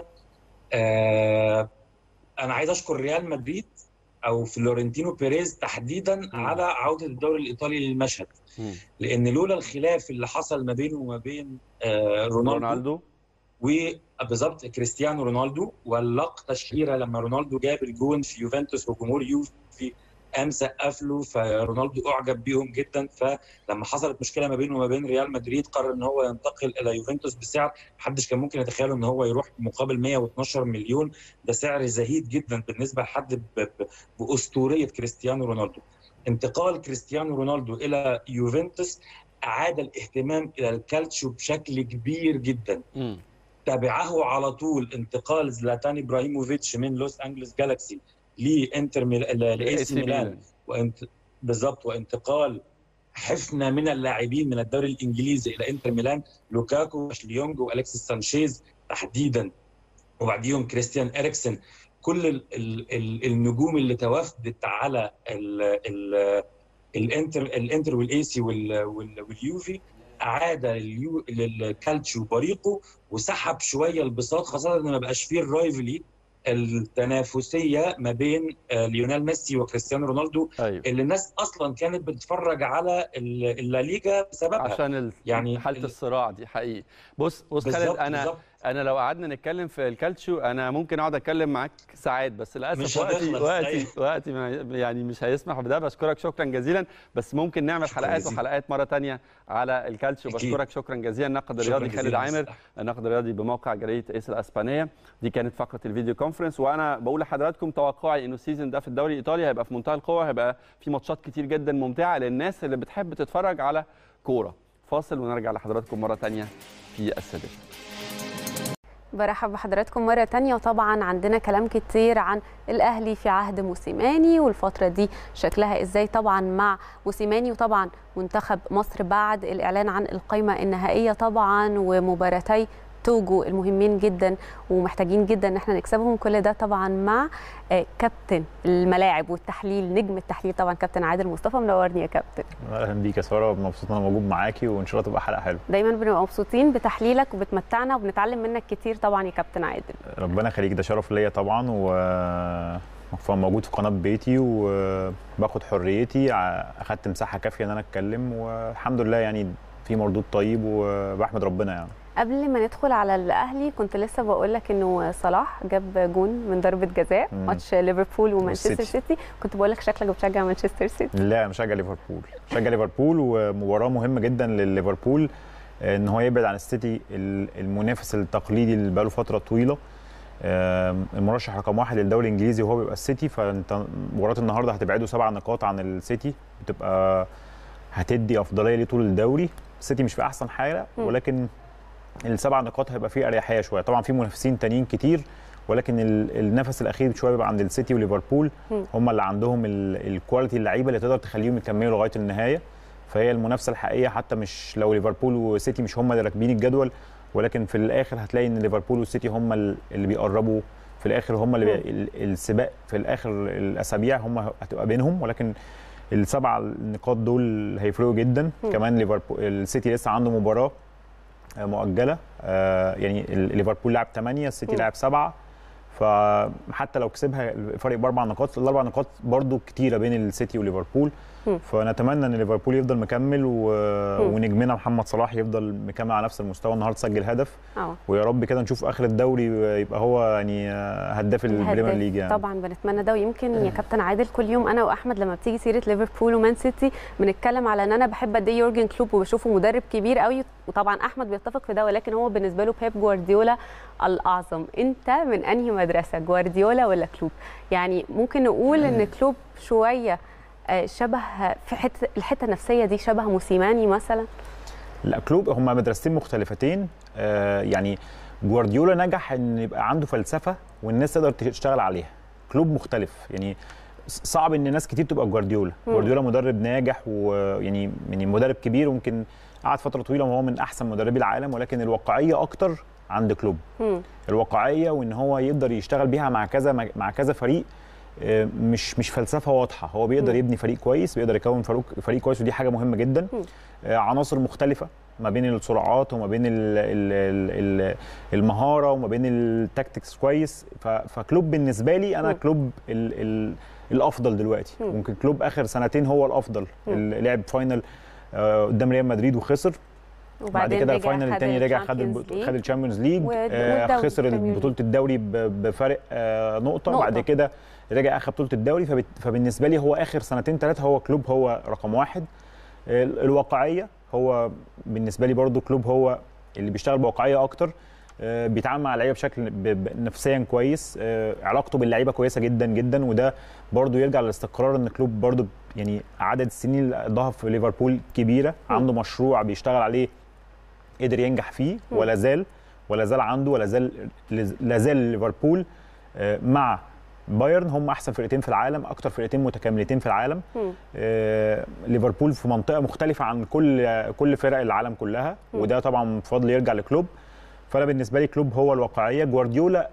آه انا عايز اشكر ريال مدريد او فلورنتينو بيريز تحديدا على عوده الدوري الايطالي للمشهد مم. لان لولا الخلاف اللي حصل ما بينه وما بين آه رونالدو, رونالدو. رونالدو وبالظبط كريستيانو رونالدو واللقطه الشهيره لما رونالدو جاب الجون في يوفنتوس وجمهور يوفي قام سقف له فرونالدو اعجب بيهم جدا فلما حصلت مشكله ما بينه وما بين ريال مدريد قرر ان هو ينتقل الى يوفنتوس بسعر محدش كان ممكن يتخيله ان هو يروح مقابل 112 مليون ده سعر زهيد جدا بالنسبه لحد ب- ب- باسطوريه كريستيانو رونالدو انتقال كريستيانو رونالدو الى يوفنتوس اعاد الاهتمام الى الكالتشو بشكل كبير جدا مم. تبعه على طول انتقال زلاتان ابراهيموفيتش من لوس انجلوس جالاكسي لانتر ميل... لاي AC سي ميلان وانت بالظبط وانتقال حفنه من اللاعبين من الدوري الانجليزي الى انتر ميلان لوكاكو اشليونج والكسيس سانشيز تحديدا وبعديهم كريستيان اريكسن كل ال ال ال النجوم اللي توافدت على ال ال الانتر الانتر والاي سي وال- وال- واليوفي اعاد لليو- للكالتشيو بريقه وسحب شويه البساط خاصه ان ما بقاش فيه الرايفلي التنافسيه ما بين آه، ليونيل ميسي وكريستيانو رونالدو ايوه اللي الناس اصلا كانت بتتفرج على ال- الليجا بسببها عشان ال... يعني يعني حاله ال- الصراع دي حقيقي بص بص خالد بالظبط انا بالظبط انا لو قعدنا نتكلم في الكالتشيو انا ممكن اقعد اتكلم معاك ساعات بس للاسف مش وقتي هتخلص، وقتي أيوة. وقتي ما يعني مش هيسمح بده بشكرك شكرا جزيلا بس ممكن نعمل شكراً حلقات جزيلاً. وحلقات مره تانية على الكالتشيو أكيد. بشكرك شكرا جزيلا الناقد شكراً الرياضي خالد جزيلاً. عامر الناقد الرياضي بموقع جريده ايس الاسبانيه دي كانت فقره الفيديو كونفرنس وانا بقول لحضراتكم توقعي انه السيزون ده في الدوري الايطالي هيبقى في منتهى القوه هيبقى في ماتشات كتير جدا ممتعه للناس اللي بتحب تتفرج على كوره فاصل ونرجع لحضراتكم مره تانية في السادسه برحب بحضراتكم مرة تانية وطبعا عندنا كلام كتير عن الأهلي في عهد موسيماني والفترة دي شكلها إزاي طبعا مع موسيماني وطبعا منتخب مصر بعد الإعلان عن القائمة النهائية طبعا ومباراتي توجو المهمين جدا ومحتاجين جدا ان احنا نكسبهم كل ده طبعا مع آه، كابتن الملاعب والتحليل نجم التحليل طبعا كابتن عادل مصطفى منورني يا كابتن اهلا بيك يا ساره مبسوط ان انا موجود معاكي وان شاء الله تبقى حلقه حلوه دايما بنبقى مبسوطين بتحليلك وبتمتعنا وبنتعلم منك كتير طبعا يا كابتن عادل ربنا يخليك ده شرف ليا طبعا و موجود في قناه بيتي وباخد حريتي ع- اخدت مساحه كافيه ان انا اتكلم والحمد لله يعني في مردود طيب وبحمد ربنا يعني قبل ما ندخل على الاهلي كنت لسه بقول لك انه صلاح جاب جون من ضربه جزاء مم. ماتش ليفربول ومانشستر والسيتي. سيتي كنت بقول لك شكلك بتشجع مانشستر سيتي لا مشجع ليفربول مشجع ليفربول ومباراه مهمه جدا لليفربول ان هو يبعد عن السيتي ال- المنافس التقليدي اللي بقاله فتره طويله آم، المرشح رقم واحد للدوري الانجليزي وهو بيبقى السيتي فانت مباراه النهارده هتبعده سبع نقاط عن السيتي بتبقى هتدي افضليه ليه طول الدوري السيتي مش في احسن حاله مم. ولكن السبع نقاط هيبقى فيه اريحيه شويه طبعا في منافسين تانيين كتير ولكن ال- النفس الاخير شويه بيبقى عند السيتي وليفربول مم. هم اللي عندهم ال- الكواليتي اللعيبه اللي تقدر تخليهم يكملوا لغايه النهايه فهي المنافسه الحقيقيه حتى مش لو ليفربول وسيتي مش هم اللي راكبين الجدول ولكن في الاخر هتلاقي ان ليفربول والسيتي هم ال- اللي بيقربوا في الاخر هم اللي بي... ال- السباق في الاخر الاسابيع هم هتبقى بينهم ولكن السبع نقاط دول هيفرقوا جدا مم. كمان ليفربول السيتي لسه عنده مباراه آه، مؤجله آه، يعني ال- ليفربول لعب 8 السيتي مم. لعب 7 فحتى لو كسبها الفرق باربع نقاط الاربع نقاط برضو كتيره بين السيتي وليفربول مم. فنتمنى ان ليفربول يفضل مكمل و... مم. ونجمنا محمد صلاح يفضل مكمل على نفس المستوى النهارده سجل هدف اه ويا رب كده نشوف اخر الدوري يبقى هو يعني آه، هداف البريمير الهداف. ليج يعني طبعا بنتمنى ده ويمكن يا كابتن عادل كل يوم انا واحمد لما بتيجي سيره ليفربول ومان سيتي بنتكلم على ان انا بحب قد ايه يورجن كلوب وبشوفه مدرب كبير قوي وطبعا احمد بيتفق في ده ولكن هو بالنسبه له بيب جوارديولا الاعظم انت من انهي مدرسه جوارديولا ولا كلوب يعني ممكن نقول ان كلوب شويه آه، شبه في حته الحته النفسيه دي شبه موسيماني مثلا لا كلوب هما مدرستين مختلفتين آه يعني جوارديولا نجح ان يبقى عنده فلسفه والناس تقدر تشتغل عليها كلوب مختلف يعني صعب ان ناس كتير تبقى جوارديولا مم. جوارديولا مدرب ناجح ويعني يعني مدرب كبير وممكن قعد فتره طويله وهو من احسن مدربي العالم ولكن الواقعيه اكتر عند كلوب مم. الواقعيه وان هو يقدر يشتغل بيها مع كذا مع كذا فريق آه، مش مش فلسفه واضحه هو بيقدر مم. يبني فريق كويس بيقدر يكون فريق فريق كويس ودي حاجه مهمه جدا مم. آه، عناصر مختلفه ما بين السرعات وما بين ال ال ال ال المهاره وما بين التاكتكس كويس ف- فكلوب بالنسبه لي انا مم. كلوب ال ال الافضل دلوقتي مم. ممكن كلوب اخر سنتين هو الافضل مم. اللي لعب فاينل آه، قدام ريال مدريد وخسر بعد وبعدين كده رجع الفاينل خد الثاني رجع خد الشامبيونز البط- ليج. خد الشامبيونز ليج و- آه، والدوري خسر البريمير بطوله الدوري ب- بفرق آه، نقطه نقطة. بعد كده رجع اخد بطوله الدوري فبت- فبالنسبه لي هو اخر سنتين ثلاثه هو كلوب هو رقم واحد ال- الواقعيه هو بالنسبه لي برضو كلوب هو اللي بيشتغل بواقعيه اكتر آه، بيتعامل مع اللعيبه بشكل ب- ب- نفسيا كويس آه، علاقته باللعيبه كويسه جدا جدا وده برضو يرجع للاستقرار ان كلوب برضو يعني عدد السنين اللي قضاها في ليفربول كبيره عنده مشروع بيشتغل عليه قدر ينجح فيه مم. ولا زال ولا زال عنده ولا زال لا زال ليفربول آه، مع بايرن هم احسن فرقتين في العالم اكتر فرقتين متكاملتين في العالم مم. آه، ليفربول في منطقه مختلفه عن كل كل فرق العالم كلها مم. وده طبعا بفضل يرجع لكلوب فانا بالنسبه لي كلوب هو الواقعيه جوارديولا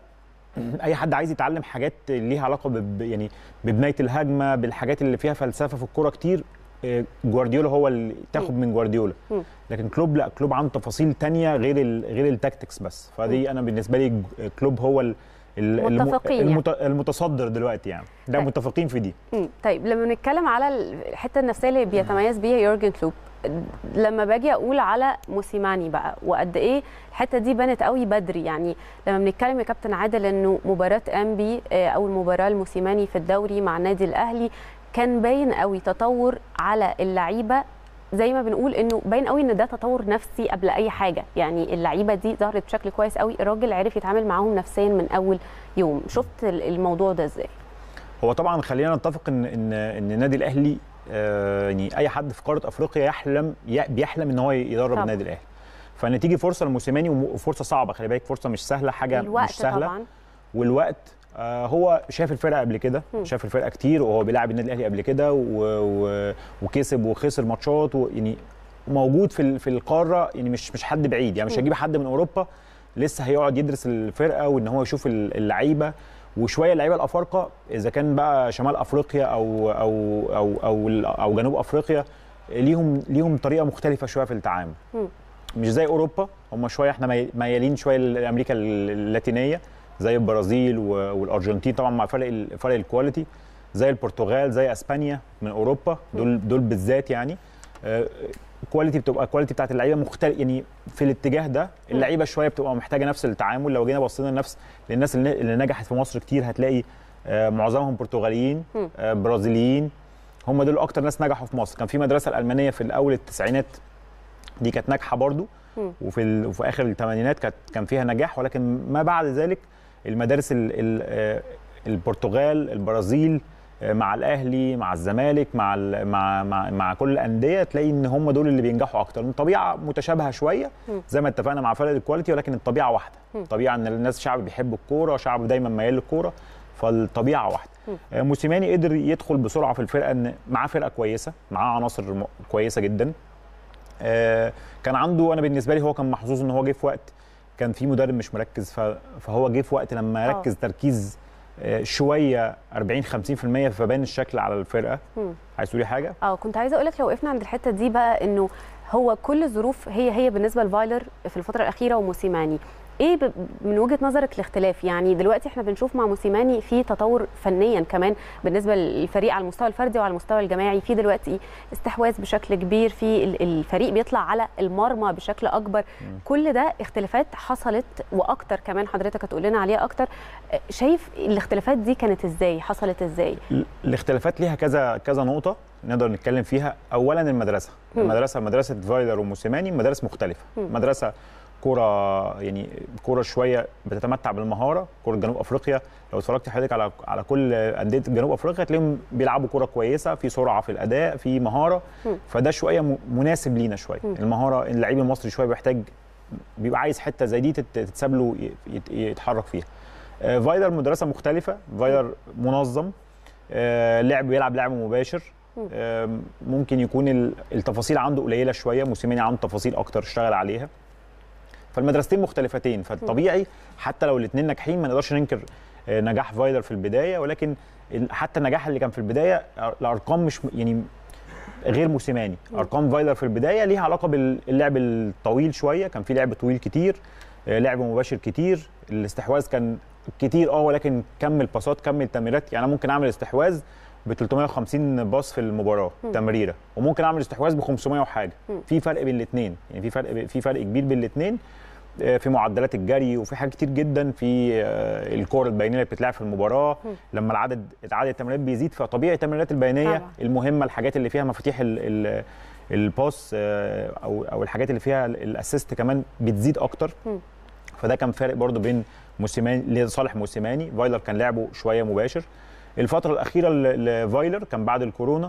اي حد عايز يتعلم حاجات ليها علاقه بب يعني ببنايه الهجمه بالحاجات اللي فيها فلسفه في الكوره كتير آه، جوارديولا هو اللي تاخد من جوارديولا مم. لكن كلوب لا كلوب عنده تفاصيل تانية غير ال غير التاكتكس بس فدي انا بالنسبه لي ج- كلوب هو ال ال- الم- متفقين يعني. المت المتصدر دلوقتي يعني ده طيب. متفقين في دي مم. طيب لما بنتكلم على الحته النفسيه اللي بيتميز بيها يورجن كلوب لما باجي اقول على موسيماني بقى وقد ايه الحته دي بانت قوي بدري يعني لما بنتكلم يا كابتن عادل انه مباراه انبي آه، او المباراه الموسيماني في الدوري مع النادي الاهلي كان باين قوي تطور على اللعيبه زي ما بنقول انه باين قوي ان ده تطور نفسي قبل اي حاجه يعني اللعيبه دي ظهرت بشكل كويس قوي الراجل عرف يتعامل معاهم نفسيا من اول يوم شفت الموضوع ده ازاي هو طبعا خلينا نتفق ان ان ان النادي الاهلي آه، يعني اي حد في قاره افريقيا يحلم ي- بيحلم ان هو يدرب طبعا. النادي الاهلي فان تيجي فرصه لموسيماني وم- وفرصه صعبه خلي بالك فرصه مش سهله حاجه الوقت مش سهله طبعا والوقت آه هو شاف الفرقه قبل كده مم. شاف الفرقه كتير وهو بيلعب النادي الاهلي قبل كده و... و... وكسب وخسر ماتشات و... يعني موجود في ال... في القاره يعني مش مش حد بعيد يعني مش مم. هجيب حد من اوروبا لسه هيقعد يدرس الفرقه وان هو يشوف ال- اللعيبه وشويه اللعيبه الافارقه اذا كان بقى شمال افريقيا او او او او, ال- أو جنوب افريقيا ليهم ليهم طريقه مختلفه شويه في التعامل مم. مش زي اوروبا هم شويه احنا مي- ميالين شويه لامريكا اللاتينيه زي البرازيل و- والارجنتين طبعا مع فرق ال- فرق الكواليتي زي البرتغال زي اسبانيا من اوروبا دول دول بالذات يعني آه، الكواليتي بتبقى الكواليتي بتاعت اللعيبه مختلف يعني في الاتجاه ده اللعيبه شويه بتبقى محتاجه نفس التعامل لو جينا بصينا لنفس للناس اللي اللي نجحت في مصر كتير هتلاقي آه، معظمهم برتغاليين مم. آه، برازيليين هم دول اكتر ناس نجحوا في مصر كان في مدرسه الالمانيه في الاول التسعينات دي كانت ناجحه برضو مم. وفي ال... وفي اخر الثمانينات كانت كان فيها نجاح ولكن ما بعد ذلك المدارس ال... ال... آه، البرتغال البرازيل آه، مع الاهلي مع الزمالك مع ال... مع مع مع كل الانديه تلاقي ان هم دول اللي بينجحوا اكتر الطبيعه متشابهه شويه مم. زي ما اتفقنا مع فرق الكواليتي ولكن الطبيعه واحده مم. طبيعه ان الناس شعب بيحب الكوره شعب دايما ميال للكوره فالطبيعه واحده مم. آه، موسيماني قدر يدخل بسرعه في الفرقه ان معاه فرقه كويسه معاه عناصر م- كويسه جدا آه، كان عنده انا بالنسبه لي هو كان محظوظ ان هو جه في وقت كان في مدرب مش مركز ف- فهو جه في وقت لما آه. ركز تركيز آه، شويه 40 50% فبان الشكل على الفرقه مم. عايز تقولي حاجه اه كنت عايزه اقول لك لو وقفنا عند الحته دي بقى انه هو كل الظروف هي هي بالنسبه لفايلر في الفتره الاخيره وموسيماني ايه ب- من وجهه نظرك الاختلاف يعني دلوقتي احنا بنشوف مع موسيماني في تطور فنيا كمان بالنسبه للفريق على المستوى الفردي وعلى المستوى الجماعي في دلوقتي استحواذ بشكل كبير في ال- الفريق بيطلع على المرمى بشكل اكبر كل ده اختلافات حصلت واكتر كمان حضرتك هتقول لنا عليها اكتر آه، شايف الاختلافات دي كانت ازاي حصلت ازاي ال- الاختلافات ليها كذا كذا نقطه نقدر نتكلم فيها اولا المدرسه مم. المدرسه مدرسه فايلر وموسيماني مدارس مختلفه مم. مدرسه كوره يعني كوره شويه بتتمتع بالمهاره كوره جنوب افريقيا لو اتفرجت حضرتك على على كل انديه جنوب افريقيا تلاقيهم بيلعبوا كوره كويسه في سرعه في الاداء في مهاره مم. فده شويه م- مناسب لينا شويه مم. المهاره اللعيب المصري شويه بيحتاج بيبقى عايز حته زي دي تت- تتساب له ي- يت- يتحرك فيها آه، فايلر مدرسه مختلفه فايلر منظم آه، لعب بيلعب لعب مباشر مم. آم، ممكن يكون ال- التفاصيل عنده قليله شويه موسيماني عنده تفاصيل اكتر اشتغل عليها فالمدرستين مختلفتين فالطبيعي حتى لو الاثنين ناجحين ما نقدرش ننكر آه، نجاح فايلر في البدايه ولكن ال- حتى النجاح اللي كان في البدايه آه، الارقام مش م- يعني غير موسيماني ارقام فايلر في البدايه ليها علاقه باللعب الطويل شويه كان في لعب طويل كتير آه، لعب مباشر كتير الاستحواذ كان كتير اه ولكن كم الباصات كم التمريرات يعني انا ممكن اعمل استحواذ ب 350 باص في المباراه تمريره وممكن اعمل استحواذ ب 500 وحاجه مم. في فرق بين الاثنين يعني في فرق في فرق كبير بين الاثنين في معدلات الجري وفي حاجات كتير جدا في آه، الكور البينيه اللي بتتلعب في المباراه مم. لما العدد عدد التمريرات بيزيد فطبيعي التمريرات البينيه طبعا. المهمه الحاجات اللي فيها مفاتيح ال- ال- الباص آه، او او الحاجات اللي فيها ال- الاسيست كمان بتزيد اكتر مم. فده كان فارق برضو بين موسيماني لصالح موسيماني فايلر كان لعبه شويه مباشر الفتره الاخيره ل- لفايلر كان بعد الكورونا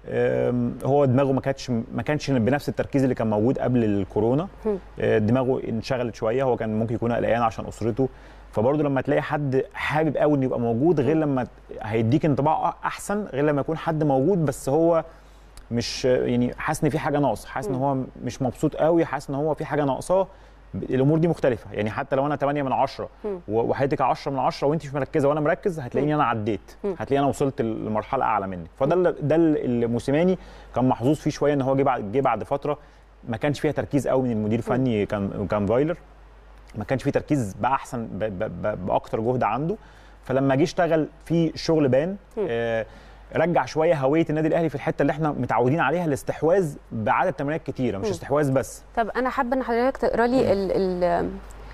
آم، هو دماغه ما كانتش ما كانش بنفس التركيز اللي كان موجود قبل الكورونا مم. آه، دماغه انشغلت شويه هو كان ممكن يكون قلقان عشان اسرته فبرضه لما تلاقي حد حابب قوي انه يبقى موجود غير لما هيديك انطباع احسن غير لما يكون حد موجود بس هو مش يعني حاسس ان في حاجه ناقصه حاسس ان هو مش مبسوط قوي حاسس ان هو في حاجه ناقصاه الامور دي مختلفه يعني حتى لو انا 8 من 10 مم. و- وحياتك 10 من 10 وانت مش مركزه وانا مركز هتلاقيني انا عديت مم. هتلاقيني انا وصلت لمرحله اعلى منك فده اللي- ده اللي موسيماني كان محظوظ فيه شويه ان هو جه بعد جه بعد فتره ما كانش فيها تركيز قوي من المدير الفني كان كان فايلر ما كانش فيه تركيز باحسن ب- ب- ب- باكتر جهد عنده فلما جه اشتغل في الشغل بان آه رجع شويه هويه النادي الاهلي في الحته اللي احنا متعودين عليها الاستحواذ بعدد تمريرات كتيره مش مم. استحواذ بس طب انا حابه ان حضرتك تقرا لي ال ال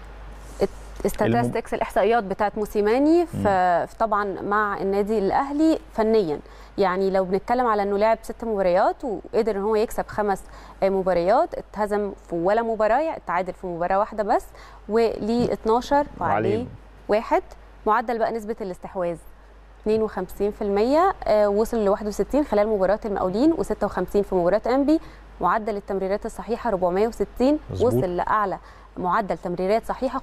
الستاتستكس الاحصائيات بتاعت موسيماني ف- طبعا مع النادي الاهلي فنيا يعني لو بنتكلم على انه لعب ست مباريات وقدر ان هو يكسب خمس آه، مباريات اتهزم في ولا مباراه يعني اتعادل في مباراه واحده بس وليه 12 وعليه وعليه. واحد معدل بقى نسبه الاستحواذ 52% آه، وصل ل 61 خلال مباراه المقاولين و56 في مباراه انبي معدل التمريرات الصحيحه 460 مظبوط. وصل لاعلى معدل تمريرات صحيحه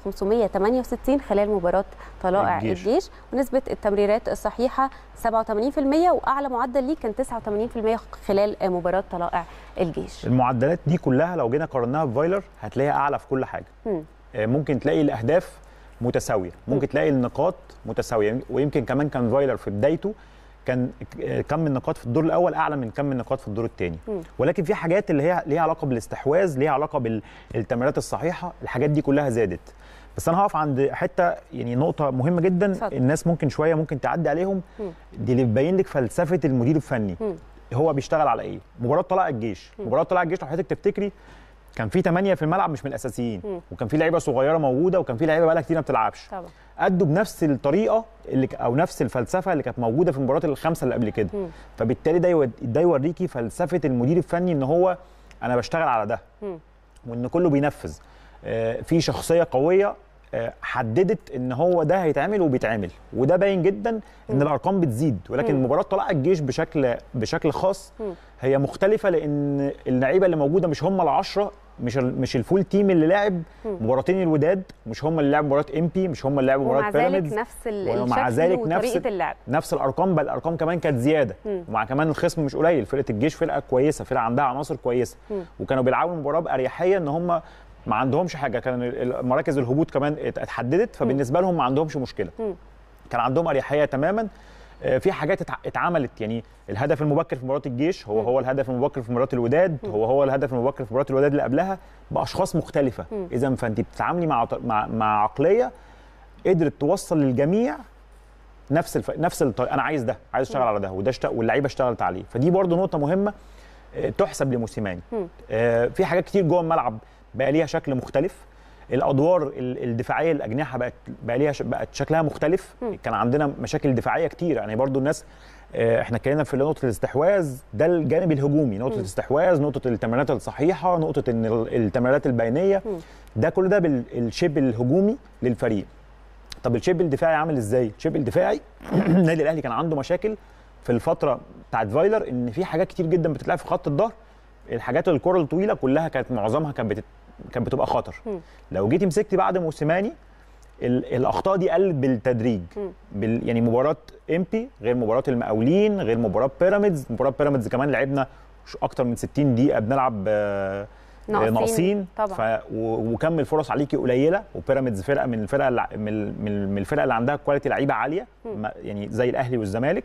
568 خلال مباراه طلائع الجيش. الجيش, الجيش ونسبه التمريرات الصحيحه 87% واعلى معدل ليه كان 89% خلال مباراه طلائع الجيش المعدلات دي كلها لو جينا قارناها بفايلر هتلاقيها اعلى في كل حاجه مم. آه، ممكن تلاقي الاهداف متساويه ممكن تلاقي النقاط متساويه ويمكن كمان كان فايلر في بدايته كان آه، كم النقاط في الدور الاول اعلى من كم النقاط في الدور الثاني مم. ولكن في حاجات اللي هي ليها علاقه بالاستحواذ ليها علاقه بالتمريرات الصحيحه الحاجات دي كلها زادت بس انا هقف عند حته يعني نقطه مهمه جدا اتفضل. الناس ممكن شويه ممكن تعدي عليهم مم. دي اللي بتبين لك فلسفه المدير الفني مم. هو بيشتغل على ايه مباراه طلائع الجيش مباراه طلائع الجيش لو حضرتك تفتكري كان في 8 في الملعب مش من الاساسيين مم. وكان في لعيبه صغيره موجوده وكان في لعيبه بقالها كتير ما بتلعبش طبعا ادوا بنفس الطريقه اللي ك- او نفس الفلسفه اللي كانت موجوده في المباريات الخمسه اللي قبل كده مم. فبالتالي ده يود- ده يوريكي فلسفه المدير الفني ان هو انا بشتغل على ده مم. وان كله بينفذ آه، في شخصيه قويه آه، حددت ان هو ده هيتعمل وبيتعمل وده باين جدا ان مم. الارقام بتزيد ولكن مم. مباراه طلائع الجيش بشكل بشكل خاص مم. هي مختلفه لان اللعيبه اللي موجوده مش هم العشره مش ال- مش الفول تيم اللي لعب مم. مباراتين الوداد مش هم اللي لعبوا مباراه ام بي مش هم اللي لعبوا ومع مباراه ذلك بيراميدز نفس ال- ومع الشكل ذلك نفس وطريقه اللعب نفس الارقام بل الارقام كمان كانت زياده مم. ومع كمان الخصم مش قليل فرقه الجيش فرقه كويسه فرقه عندها عناصر كويسه مم. وكانوا بيلعبوا المباراه باريحيه ان هم ما عندهمش حاجه كان ال- ال- مراكز الهبوط كمان ات- اتحددت فبالنسبه لهم ما عندهمش مشكله مم. كان عندهم اريحيه تماما آه، في حاجات اتع- اتعملت يعني الهدف المبكر في مباراه الجيش هو مم. هو الهدف المبكر في مباراه الوداد هو هو الهدف المبكر في مباراه الوداد اللي قبلها باشخاص مختلفه مم. اذا فانت بتتعاملي مع ط- مع مع عقليه قدرت توصل للجميع نفس الف... نفس الطريقه انا عايز ده عايز اشتغل على ده وده اشت... واللعيبه اشتغلت عليه فدي برضو نقطه مهمه آه، تحسب لموسيماني مم. آه، في حاجات كتير جوه الملعب بقى ليها شكل مختلف الادوار ال- الدفاعيه الاجنحه بقت بقى ليها ش... بقت شكلها مختلف مم. كان عندنا مشاكل دفاعيه كتير يعني برضو الناس آه، احنا اتكلمنا في نقطه الاستحواذ ده الجانب الهجومي نقطه مم. الاستحواذ نقطه التمريرات الصحيحه نقطه ان ال- التمريرات البينيه مم. ده كل ده بالشيب الهجومي للفريق طب الشيب الدفاعي عامل ازاي الشيب الدفاعي النادي الاهلي كان عنده مشاكل في الفتره بتاعت فايلر ان في حاجات كتير جدا بتتلعب في خط الظهر الحاجات الكره الطويله كلها كانت معظمها كانت بتت... كانت بتبقى خطر مم. لو جيتي مسكتي بعد موسيماني ال... الاخطاء دي قلت بالتدريج مم. بال... يعني مباراه امبي غير مباراه المقاولين غير مباراه بيراميدز مباراه بيراميدز كمان لعبنا ش- اكتر من 60 دقيقه بنلعب آه، ناقصين. ناقصين طبعا. ف... و... وكم الفرص عليكي قليله وبيراميدز فرقه من الفرق اللي... من من من الفرق اللي عندها كواليتي لعيبه عاليه مم. ما- يعني زي الاهلي والزمالك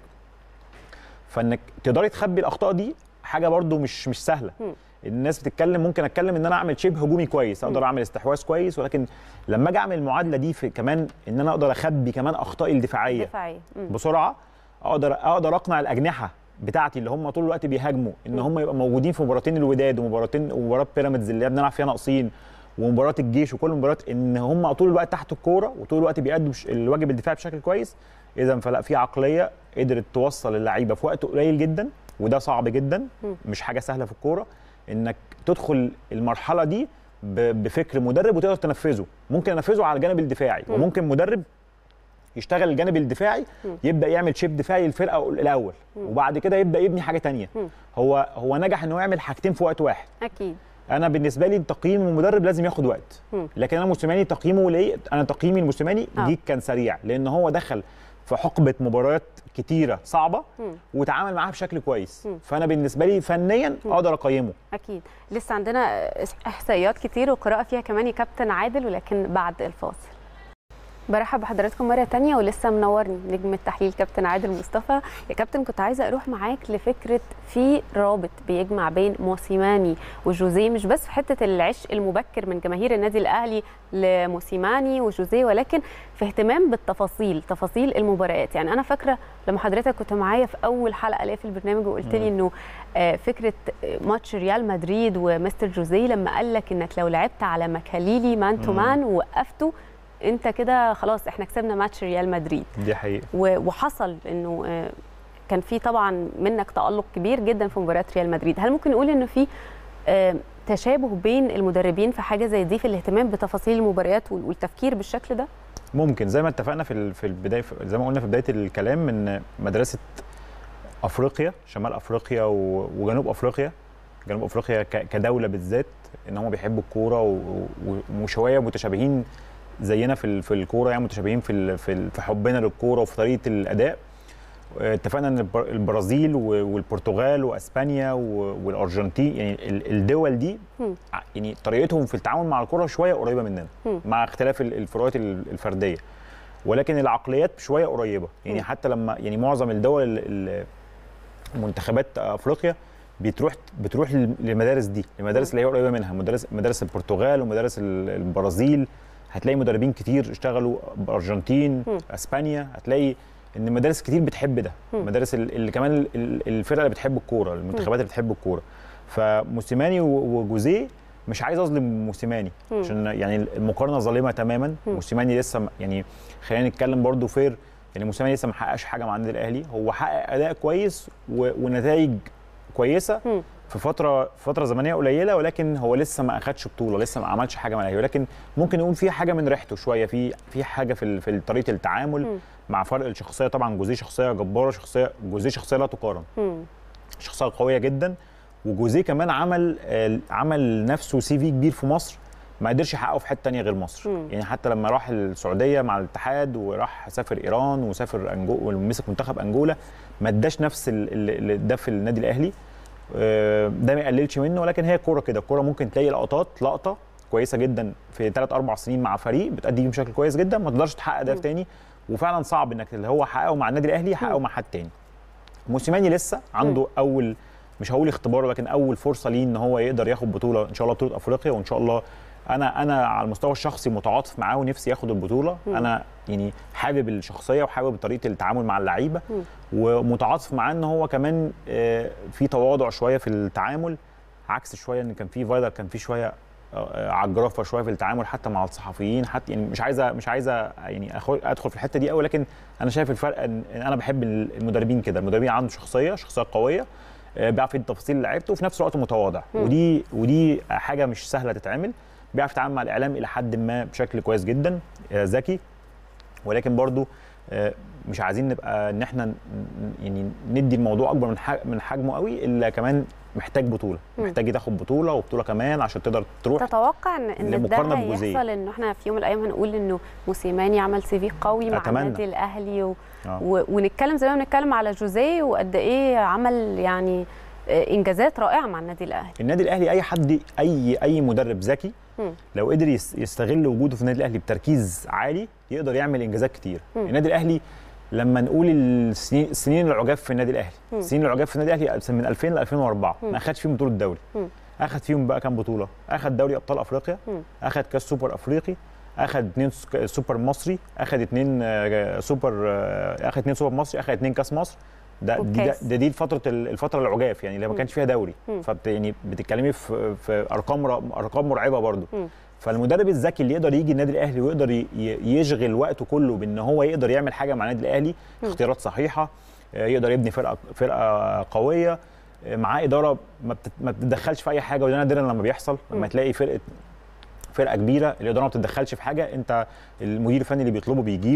فانك تقدري تخبي الاخطاء دي حاجه برضو مش مش سهله مم. الناس بتتكلم ممكن اتكلم ان انا اعمل شيب هجومي كويس اقدر اعمل استحواذ كويس ولكن لما اجي اعمل المعادله دي في كمان ان انا اقدر اخبي كمان اخطائي الدفاعيه دفاعيه مم. بسرعه اقدر اقدر اقنع الاجنحه بتاعتي اللي هم طول الوقت بيهاجموا ان هم يبقى موجودين في مباراتين الوداد ومباراتين ومباراه بيراميدز اللي بنلعب فيها ناقصين ومباراه الجيش وكل المباريات ان هم طول الوقت تحت الكوره وطول الوقت بيأدوا بش- الواجب الدفاعي بشكل كويس اذا فلا في عقليه قدرت توصل اللعيبه في وقت قليل جدا وده صعب جدا مم. مش حاجه سهله في الكوره انك تدخل المرحله دي ب- بفكر مدرب وتقدر تنفذه ممكن انفذه على الجانب الدفاعي مم. وممكن مدرب يشتغل الجانب الدفاعي مم. يبدا يعمل شيب دفاعي للفرقه الاول مم. وبعد كده يبدا يبني حاجه تانية مم. هو هو نجح انه يعمل حاجتين في وقت واحد اكيد انا بالنسبه لي تقييم المدرب لازم ياخد وقت مم. لكن انا موسيماني تقييمه ليه انا تقييمي لموسيماني آه. جيك كان سريع لان هو دخل في حقبه مباريات كتيره صعبه مم. وتعامل معاها بشكل كويس مم. فانا بالنسبه لي فنيا اقدر اقيمه اكيد لسه عندنا احصائيات كتير وقراءه فيها كمان يا كابتن عادل ولكن بعد الفاصل برحب بحضراتكم مرة تانية ولسه منورني نجم التحليل كابتن عادل مصطفى يا كابتن كنت عايزة أروح معاك لفكرة في رابط بيجمع بين موسيماني وجوزيه مش بس في حتة العشق المبكر من جماهير النادي الأهلي لموسيماني وجوزيه ولكن في اهتمام بالتفاصيل تفاصيل المباريات يعني أنا فاكرة لما حضرتك كنت معايا في أول حلقة ليا في البرنامج وقلت لي إنه آه، فكرة ماتش ريال مدريد ومستر جوزيه لما قال لك إنك لو لعبت على مكاليلي مان تو مم. مان ووقفته انت كده خلاص احنا كسبنا ماتش ريال مدريد دي حقيقه و- وحصل انه آه، كان في طبعا منك تالق كبير جدا في مباريات ريال مدريد هل ممكن نقول انه في آه، تشابه بين المدربين في حاجه زي دي في الاهتمام بتفاصيل المباريات وال- والتفكير بالشكل ده ممكن زي ما اتفقنا في ال- في البدايه زي ما قلنا في بدايه الكلام ان مدرسه افريقيا شمال افريقيا و- وجنوب افريقيا جنوب افريقيا ك- كدوله بالذات ان هم بيحبوا الكوره و- و- وشويه متشابهين زينا في ال- في الكوره يعني متشابهين في ال- في ال- في حبنا للكوره وفي طريقه الاداء آه، اتفقنا ان البر- البرازيل و- والبرتغال واسبانيا و- والارجنتين يعني ال- الدول دي مم. ع- يعني طريقتهم في التعامل مع الكوره شويه قريبه مننا مم. مع اختلاف ال- الفروقات ال- الفرديه ولكن العقليات شويه قريبه يعني مم. حتى لما يعني معظم الدول ال- ال- منتخبات افريقيا بتروح بتروح لل- للمدارس دي المدارس اللي هي قريبه منها مدارس مدارس البرتغال ومدارس ال- البرازيل هتلاقي مدربين كتير اشتغلوا بارجنتين مم. اسبانيا هتلاقي ان مدارس كتير بتحب ده مم. مدارس ال- اللي كمان ال- ال- الفرقه اللي بتحب الكوره المنتخبات اللي بتحب الكوره فموسيماني و- وجوزيه مش عايز اظلم موسيماني مم. عشان يعني المقارنه ظالمه تماما مم. موسيماني لسه م- يعني خلينا نتكلم برضو فير يعني موسيماني لسه ما حققش حاجه مع النادي الاهلي هو حقق اداء كويس و- ونتائج كويسه مم. في فتره فتره زمنيه قليله ولكن هو لسه ما اخدش بطوله لسه ما عملش حاجه مع الاهلي ولكن ممكن نقول في حاجه من ريحته شويه في في حاجه في ال- في طريقه التعامل مم. مع فرق الشخصيه طبعا جوزيه شخصيه جباره شخصيه جوزيه شخصيه لا تقارن مم. شخصيه قويه جدا وجوزيه كمان عمل آه، عمل نفسه سي في كبير في مصر ما قدرش يحققه في حته تانية غير مصر مم. يعني حتى لما راح السعوديه مع الاتحاد وراح سافر ايران وسافر انجو ومسك منتخب انجولا ما اداش نفس ال- ال- اللي ده في النادي الاهلي آه، ده ما يقللش منه ولكن هي كوره كده الكوره ممكن تلاقي لقطات لقطه كويسه جدا في 3 4 سنين مع فريق بتأدي بيه بشكل كويس جدا ما تقدرش تحقق ده مم. تاني وفعلا صعب انك اللي هو حققه مع النادي الاهلي يحققه مع حد تاني موسيماني لسه عنده اول مش هقول اختبار ولكن اول فرصه ليه ان هو يقدر ياخد بطوله ان شاء الله بطوله افريقيا وان شاء الله انا انا على المستوى الشخصي متعاطف معاه ونفسي ياخد البطوله مم. انا يعني حابب الشخصيه وحابب طريقه التعامل مع اللعيبه مم. ومتعاطف معاه ان هو كمان آه، في تواضع شويه في التعامل عكس شويه ان كان في فايلر كان في شويه آه، عجرفه شويه في التعامل حتى مع الصحفيين حتى يعني مش عايزه مش عايزه يعني أخو- ادخل في الحته دي قوي لكن انا شايف الفرق ان إن انا بحب المدربين كده المدربين عنده شخصيه شخصيه قويه آه، بيعرف يدي تفاصيل لعيبته وفي نفس الوقت متواضع مم. ودي ودي حاجه مش سهله تتعمل بيعرف يتعامل مع الاعلام الى حد ما بشكل كويس جدا آه، ذكي ولكن برضو آه، مش عايزين نبقى ان احنا ن- يعني ندي الموضوع اكبر من ح- من حجمه قوي الا كمان محتاج بطوله مم. محتاج تاخد بطوله وبطوله كمان عشان تقدر تروح تتوقع ان ان ده لمقارنة بجوزيه. هيحصل انه احنا في يوم من الايام هنقول انه موسيماني عمل سي في قوي مع أتمنى. النادي الاهلي و... آه. و... ونتكلم زي ما بنتكلم على جوزيه وقد ايه عمل يعني آه، انجازات رائعه مع النادي الاهلي النادي الاهلي اي حد اي اي مدرب ذكي مم. لو قدر يس- يستغل وجوده في النادي الاهلي بتركيز عالي يقدر يعمل انجازات كتير مم. النادي الاهلي لما نقول السنين السنين العجاف في النادي الاهلي مم. السنين العجاف في النادي الاهلي من 2000 ل 2004 مم. ما اخدش فيهم بطوله دوري مم. اخد فيهم بقى كام بطوله اخد دوري ابطال افريقيا مم. اخد كاس سوبر افريقي اخد اتنين سك- سوبر مصري اخد اتنين آه، سوبر آه، اخد اتنين سوبر مصري اخد اتنين كاس مصر ده دي, ده, وكاس. ده دي الفتره ال- الفتره العجاف يعني اللي ما مم. كانش فيها دوري مم. فبت يعني بتتكلمي في في ارقام ر- ارقام مرعبه برضو مم. فالمدرب الذكي اللي يقدر يجي النادي الاهلي ويقدر ي- ي- يشغل وقته كله بان هو يقدر يعمل حاجه مع النادي الاهلي مم. اختيارات صحيحه آه، يقدر يبني فرقه فرقه قويه آه، معاه اداره ما بتت- ما بتتدخلش في اي حاجه وده نادرا لما بيحصل مم. لما تلاقي فرقه فرقه كبيره الاداره ما بتتدخلش في حاجه انت المدير الفني اللي بيطلبه بيجيبه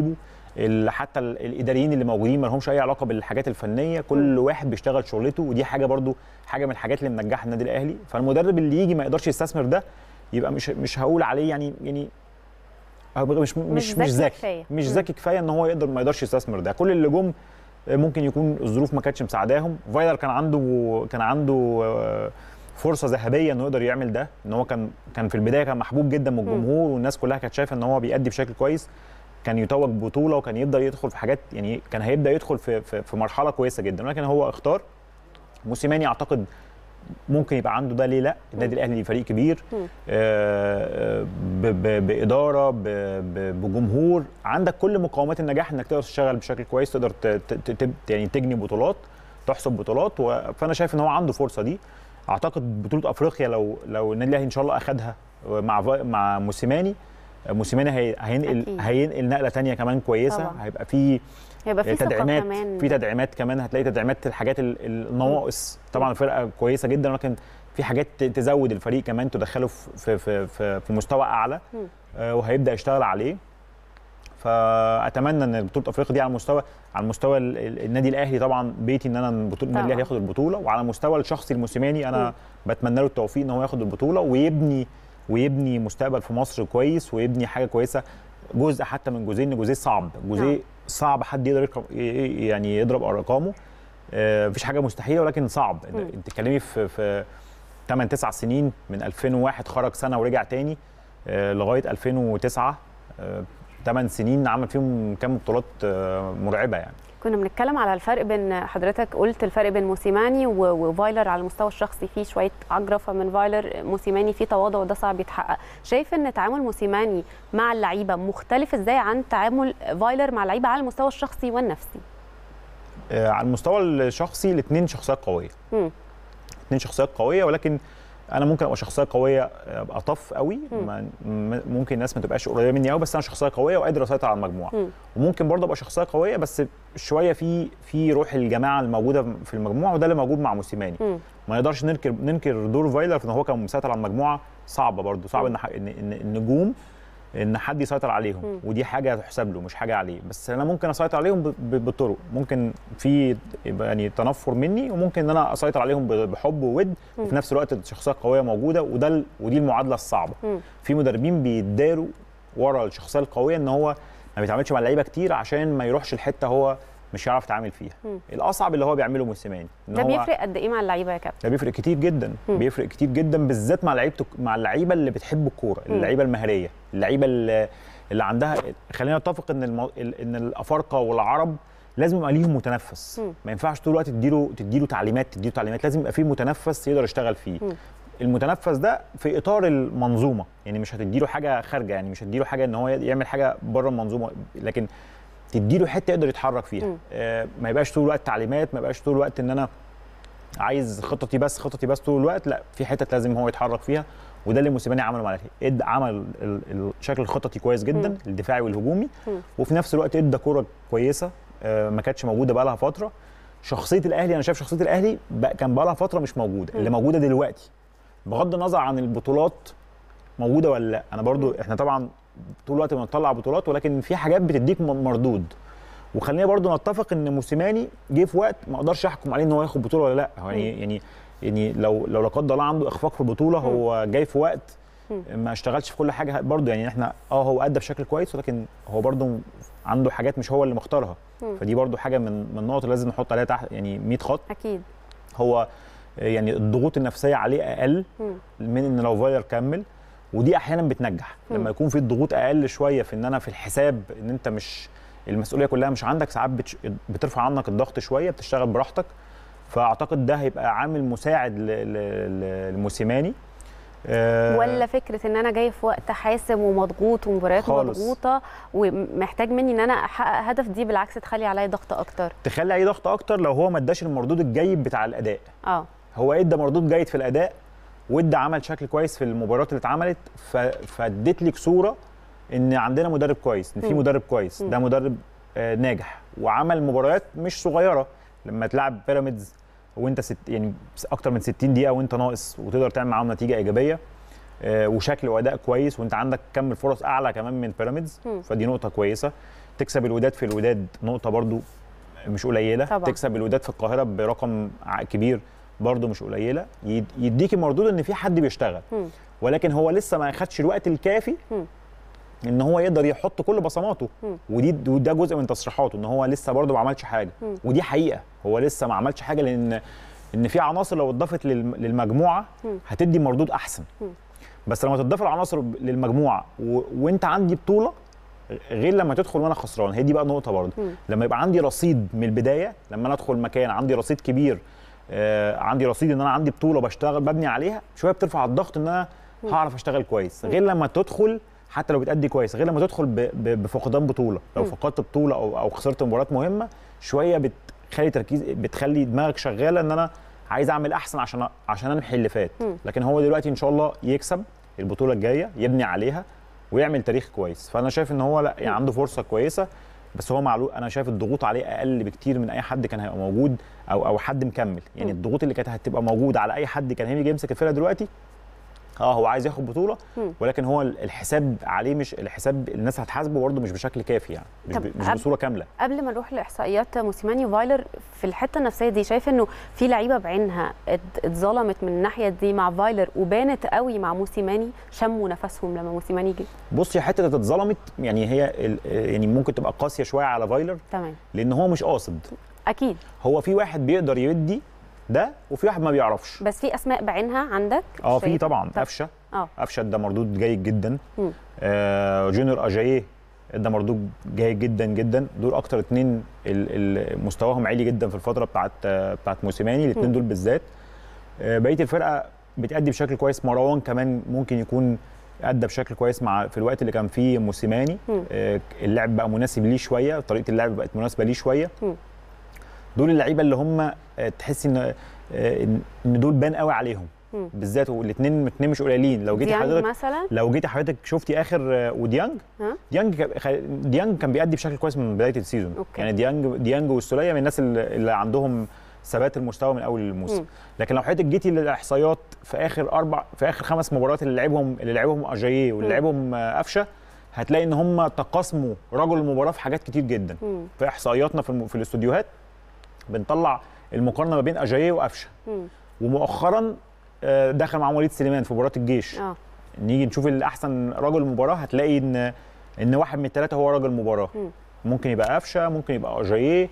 ال- حتى ال- الاداريين اللي موجودين ما لهمش اي علاقه بالحاجات الفنيه كل واحد بيشتغل شغلته ودي حاجه برضو حاجه من الحاجات اللي منجحه النادي الاهلي فالمدرب اللي يجي ما يقدرش يستثمر ده يبقى مش مش هقول عليه يعني يعني هو مش مش ذكي مش ذكي كفاية. مش مم. ذكي كفايه ان هو يقدر ما يقدرش يستثمر ده كل اللي جم ممكن يكون الظروف ما كانتش مساعداهم فايلر كان عنده كان عنده آه، فرصه ذهبيه انه يقدر يعمل ده ان هو كان كان في البدايه كان محبوب جدا من الجمهور والناس كلها كانت شايفه ان هو بيأدي بشكل كويس كان يتوج بطوله وكان يقدر يدخل في حاجات يعني كان هيبدا يدخل في في, في مرحله كويسه جدا ولكن هو اختار موسيماني اعتقد ممكن يبقى عنده ده ليه لا النادي الاهلي فريق كبير مم. آه، ب- ب- باداره ب- ب- بجمهور عندك كل مقومات النجاح انك تقدر تشتغل بشكل كويس تقدر ت- ت- ت- يعني تجني بطولات تحسب بطولات و- فانا شايف ان هو عنده فرصه دي اعتقد بطوله افريقيا لو لو النادي الاهلي ان شاء الله اخدها مع فا- مع موسيماني موسيماني هي- هينقل أكيد. هينقل نقله تانية كمان كويسه طبعاً. هيبقى في هيبقى في ثقه تدعيمات كمان في تدعيمات كمان هتلاقي تدعيمات الحاجات ال- النواقص طبعا الفرقه كويسه جدا ولكن في حاجات ت- تزود الفريق كمان تدخله في في في, في, في مستوى اعلى مم. آه، وهيبدا يشتغل عليه فاتمنى ان بطوله افريقيا دي على مستوى على مستوى ال- ال- النادي الاهلي طبعا بيتي ان انا بطوله النادي طبعاً. الاهلي ياخد البطوله وعلى مستوى الشخصي الموسيماني انا مم. بتمنى له التوفيق ان هو ياخد البطوله ويبني ويبني مستقبل في مصر كويس ويبني حاجه كويسه جزء حتى من جوزيه ان جوزيه صعب نعم. جوزيه صعب حد يقدر يرقم ي- يعني يضرب ارقامه آه، مفيش حاجه مستحيله ولكن صعب مم. انت تتكلمي في في 8 9 سنين من 2001 خرج سنه ورجع تاني آه، لغايه 2009 8 سنين عمل فيهم كام بطولات آه، مرعبه يعني كنا بنتكلم على الفرق بين حضرتك قلت الفرق بين موسيماني و- وفايلر على المستوى الشخصي فيه شويه عجرفه من فايلر موسيماني فيه تواضع وده صعب يتحقق شايف ان تعامل موسيماني مع اللعيبه مختلف ازاي عن تعامل فايلر مع اللعيبه على المستوى الشخصي والنفسي آه، على المستوى الشخصي الاثنين شخصيات قويه مم. اثنين شخصيات قويه ولكن انا ممكن ابقى شخصيه قويه ابقى طف قوي مم. ما- م- ممكن الناس ما تبقاش قريبه مني قوي بس انا شخصيه قويه وقادر اسيطر على المجموعه مم. وممكن برضه ابقى شخصيه قويه بس شويه في في روح الجماعه الموجوده في المجموعه وده اللي موجود مع موسيماني مم. ما نقدرش ننكر ننكر دور فايلر في ان هو كان مسيطر على المجموعه صعبه برضه صعب ان ح- ان إن النجوم ان حد يسيطر عليهم مم. ودي حاجه تحسب له مش حاجه عليه بس انا ممكن اسيطر عليهم ب- ب- بطرق ممكن في يبقى يعني تنفر مني وممكن ان انا اسيطر عليهم ب- بحب وود مم. وفي نفس الوقت الشخصيه القويه موجوده وده ال- ودي المعادله الصعبه مم. في مدربين بيداروا ورا الشخصيه القويه ان هو ما بيتعاملش مع اللعيبه كتير عشان ما يروحش الحته هو مش هيعرف يتعامل فيها مم. الاصعب اللي هو بيعمله موسيماني إن ده هو بيفرق قد ايه مع اللعيبه يا كابتن ده بيفرق كتير جدا مم. بيفرق كتير جدا بالذات مع لعيبه مع اللعيبه اللي بتحب الكوره مم. اللعيبه المهاريه اللعيبه اللي, اللي عندها خلينا نتفق ان المو... ان الافارقه والعرب لازم يبقى ليهم متنفس مم. ما ينفعش طول الوقت تديله تديله تعليمات تديله تعليمات لازم يبقى فيه متنفس يقدر يشتغل فيه مم. المتنفس ده في اطار المنظومه يعني مش هتديله حاجه خارجه يعني مش هتديله حاجه ان هو يعمل حاجه بره المنظومه لكن تديله حته يقدر يتحرك فيها مم. آه ما يبقاش طول الوقت تعليمات ما يبقاش طول الوقت ان انا عايز خططي بس خططي بس طول الوقت لا في حتت لازم هو يتحرك فيها وده اللي موسيماني عمله مع الاهلي ادى عمل ال- ال- الشكل الخططي كويس جدا مم. الدفاعي والهجومي مم. وفي نفس الوقت ادى كوره كويسه آه، ما كانتش موجوده بقى لها فتره شخصيه الاهلي انا شايف شخصيه الاهلي بقى كان بقى لها فتره مش موجوده اللي مم. موجوده دلوقتي بغض النظر عن البطولات موجوده ولا لا انا برضو احنا طبعا طول الوقت بنطلع بطولات ولكن في حاجات بتديك م- مردود وخلينا برضو نتفق ان موسيماني جه في وقت ما اقدرش احكم عليه ان هو ياخد بطوله ولا لا هو يعني يعني يعني لو لو لا قدر الله عنده اخفاق في البطوله هو جاي في وقت مم. ما اشتغلش في كل حاجه برضو يعني احنا اه هو ادى بشكل كويس ولكن هو برضو عنده حاجات مش هو اللي مختارها مم. فدي برضو حاجه من من النقط اللي لازم نحط عليها تحت يعني 100 خط اكيد هو يعني الضغوط النفسيه عليه اقل مم. من ان لو فاير كمل ودي احيانا بتنجح مم. لما يكون في الضغوط اقل شويه في ان انا في الحساب ان انت مش المسؤوليه كلها مش عندك ساعات بتش... بترفع عنك الضغط شويه بتشتغل براحتك فاعتقد ده هيبقى عامل مساعد ل... ل... ل- لموسيماني آه، ولا فكره ان انا جاي في وقت حاسم ومضغوط ومباريات خالص. مضغوطه ومحتاج مني ان انا احقق هدف دي بالعكس تخلي عليا ضغط اكتر تخلي عليه ضغط اكتر لو هو ما اداش المردود الجيد بتاع الاداء اه هو ادى مردود جيد في الاداء وادى عمل شكل كويس في المباريات اللي اتعملت ف... فاديت لك صوره ان عندنا مدرب كويس ان في مم. مدرب كويس مم. ده مدرب آه ناجح وعمل مباريات مش صغيره لما تلعب بيراميدز وانت ست يعني اكتر من 60 دقيقه وانت ناقص وتقدر تعمل معاهم نتيجه ايجابيه آه وشكل واداء كويس وانت عندك كم الفرص اعلى كمان من بيراميدز مم. فدي نقطه كويسه تكسب الوداد في الوداد نقطه برضو مش قليله طبعاً. تكسب الوداد في القاهره برقم ع- كبير برضو مش قليله يد- يديكي مردود ان في حد بيشتغل مم. ولكن هو لسه ما اخدش الوقت الكافي مم. ان هو يقدر يحط كل بصماته مم. ودي وده جزء من تصريحاته ان هو لسه برضه ما عملش حاجه مم. ودي حقيقه هو لسه ما عملش حاجه لان ان في عناصر لو اتضافت للم- للمجموعه مم. هتدي مردود احسن مم. بس لما تضاف العناصر ب- للمجموعه و... وانت عندي بطوله غير لما تدخل وانا خسران هي دي بقى نقطه برضه مم. لما يبقى عندي رصيد من البدايه لما انا ادخل مكان عندي رصيد كبير آه عندي رصيد ان انا عندي بطوله بشتغل ببني عليها شويه بترفع الضغط ان انا هعرف اشتغل كويس غير لما تدخل حتى لو بتأدي كويس غير لما تدخل ب... ب... بفقدان بطوله لو مم. فقدت بطوله او او خسرت مباراه مهمه شويه بتخلي تركيز بتخلي دماغك شغاله ان انا عايز اعمل احسن عشان عشان امحي اللي فات مم. لكن هو دلوقتي ان شاء الله يكسب البطوله الجايه يبني عليها ويعمل تاريخ كويس فانا شايف ان هو لا يعني عنده فرصه كويسه بس هو معلوم انا شايف الضغوط عليه اقل بكتير من اي حد كان هيبقى موجود او او حد مكمل يعني مم. الضغوط اللي كانت هتبقى موجوده على اي حد كان هيجي يمسك الفرقه دلوقتي اه هو عايز ياخد بطوله مم. ولكن هو الحساب عليه مش الحساب الناس هتحاسبه برضه مش بشكل كافي يعني مش, طب ب- مش قبل- بصوره كامله قبل ما نروح لاحصائيات موسيماني وفايلر في الحته النفسيه دي شايف انه في لعيبه بعينها ات- اتظلمت من الناحيه دي مع فايلر وبانت قوي مع موسيماني شموا نفسهم لما موسيماني جه بصي حته اتظلمت يعني هي ال- يعني ممكن تبقى قاسيه شويه على فايلر تمام لان هو مش قاصد اكيد هو في واحد بيقدر يدي ده وفي واحد ما بيعرفش بس في اسماء بعينها عندك اه في شايفة؟ طبعا طب- قفشه اه قفشه ده مردود جيد جدا مم. آه جونيور اجاييه ده مردود جيد جدا جدا دول اكتر اتنين ال- ال- مستواهم عالي جدا في الفتره بتاعت آه، بتاعت موسيماني مم. الاثنين دول بالذات آه بقيه الفرقه بتأدي بشكل كويس مروان كمان ممكن يكون ادى بشكل كويس مع في الوقت اللي كان فيه موسيماني مم. آه اللعب بقى مناسب ليه شويه طريقه اللعب بقت مناسبه ليه شويه مم. دول اللعيبه اللي هم آه، تحسي ان آه، ان إن دول بان قوي عليهم مم. بالذات والاثنين الاثنين مش قليلين لو جيتي ديانج حضرتك مثلا لو جيتي حضرتك شفتي اخر آه، وديانج ها؟ ديانج كان- خ- ديانج كان بيأدي بشكل كويس من بدايه السيزون أوكي. يعني ديانج ديانج والسوليه من الناس اللي, اللي عندهم ثبات المستوى من اول الموسم مم. لكن لو حضرتك جيتي للاحصائيات في اخر اربع في اخر خمس مباريات اللي لعبهم اللي لعبهم اجاييه واللي مم. لعبهم آه، قفشه هتلاقي ان هم تقاسموا رجل المباراه في حاجات كتير جدا مم. في احصائياتنا في, الم... في الاستوديوهات بنطلع المقارنه ما بين اجاييه وقفشه مم. ومؤخرا آه، دخل معاهم وليد سليمان في مباراه الجيش اه نيجي نشوف الاحسن رجل مباراه هتلاقي ان ان واحد من الثلاثه هو رجل مباراه مم. ممكن يبقى قفشه ممكن يبقى اجاييه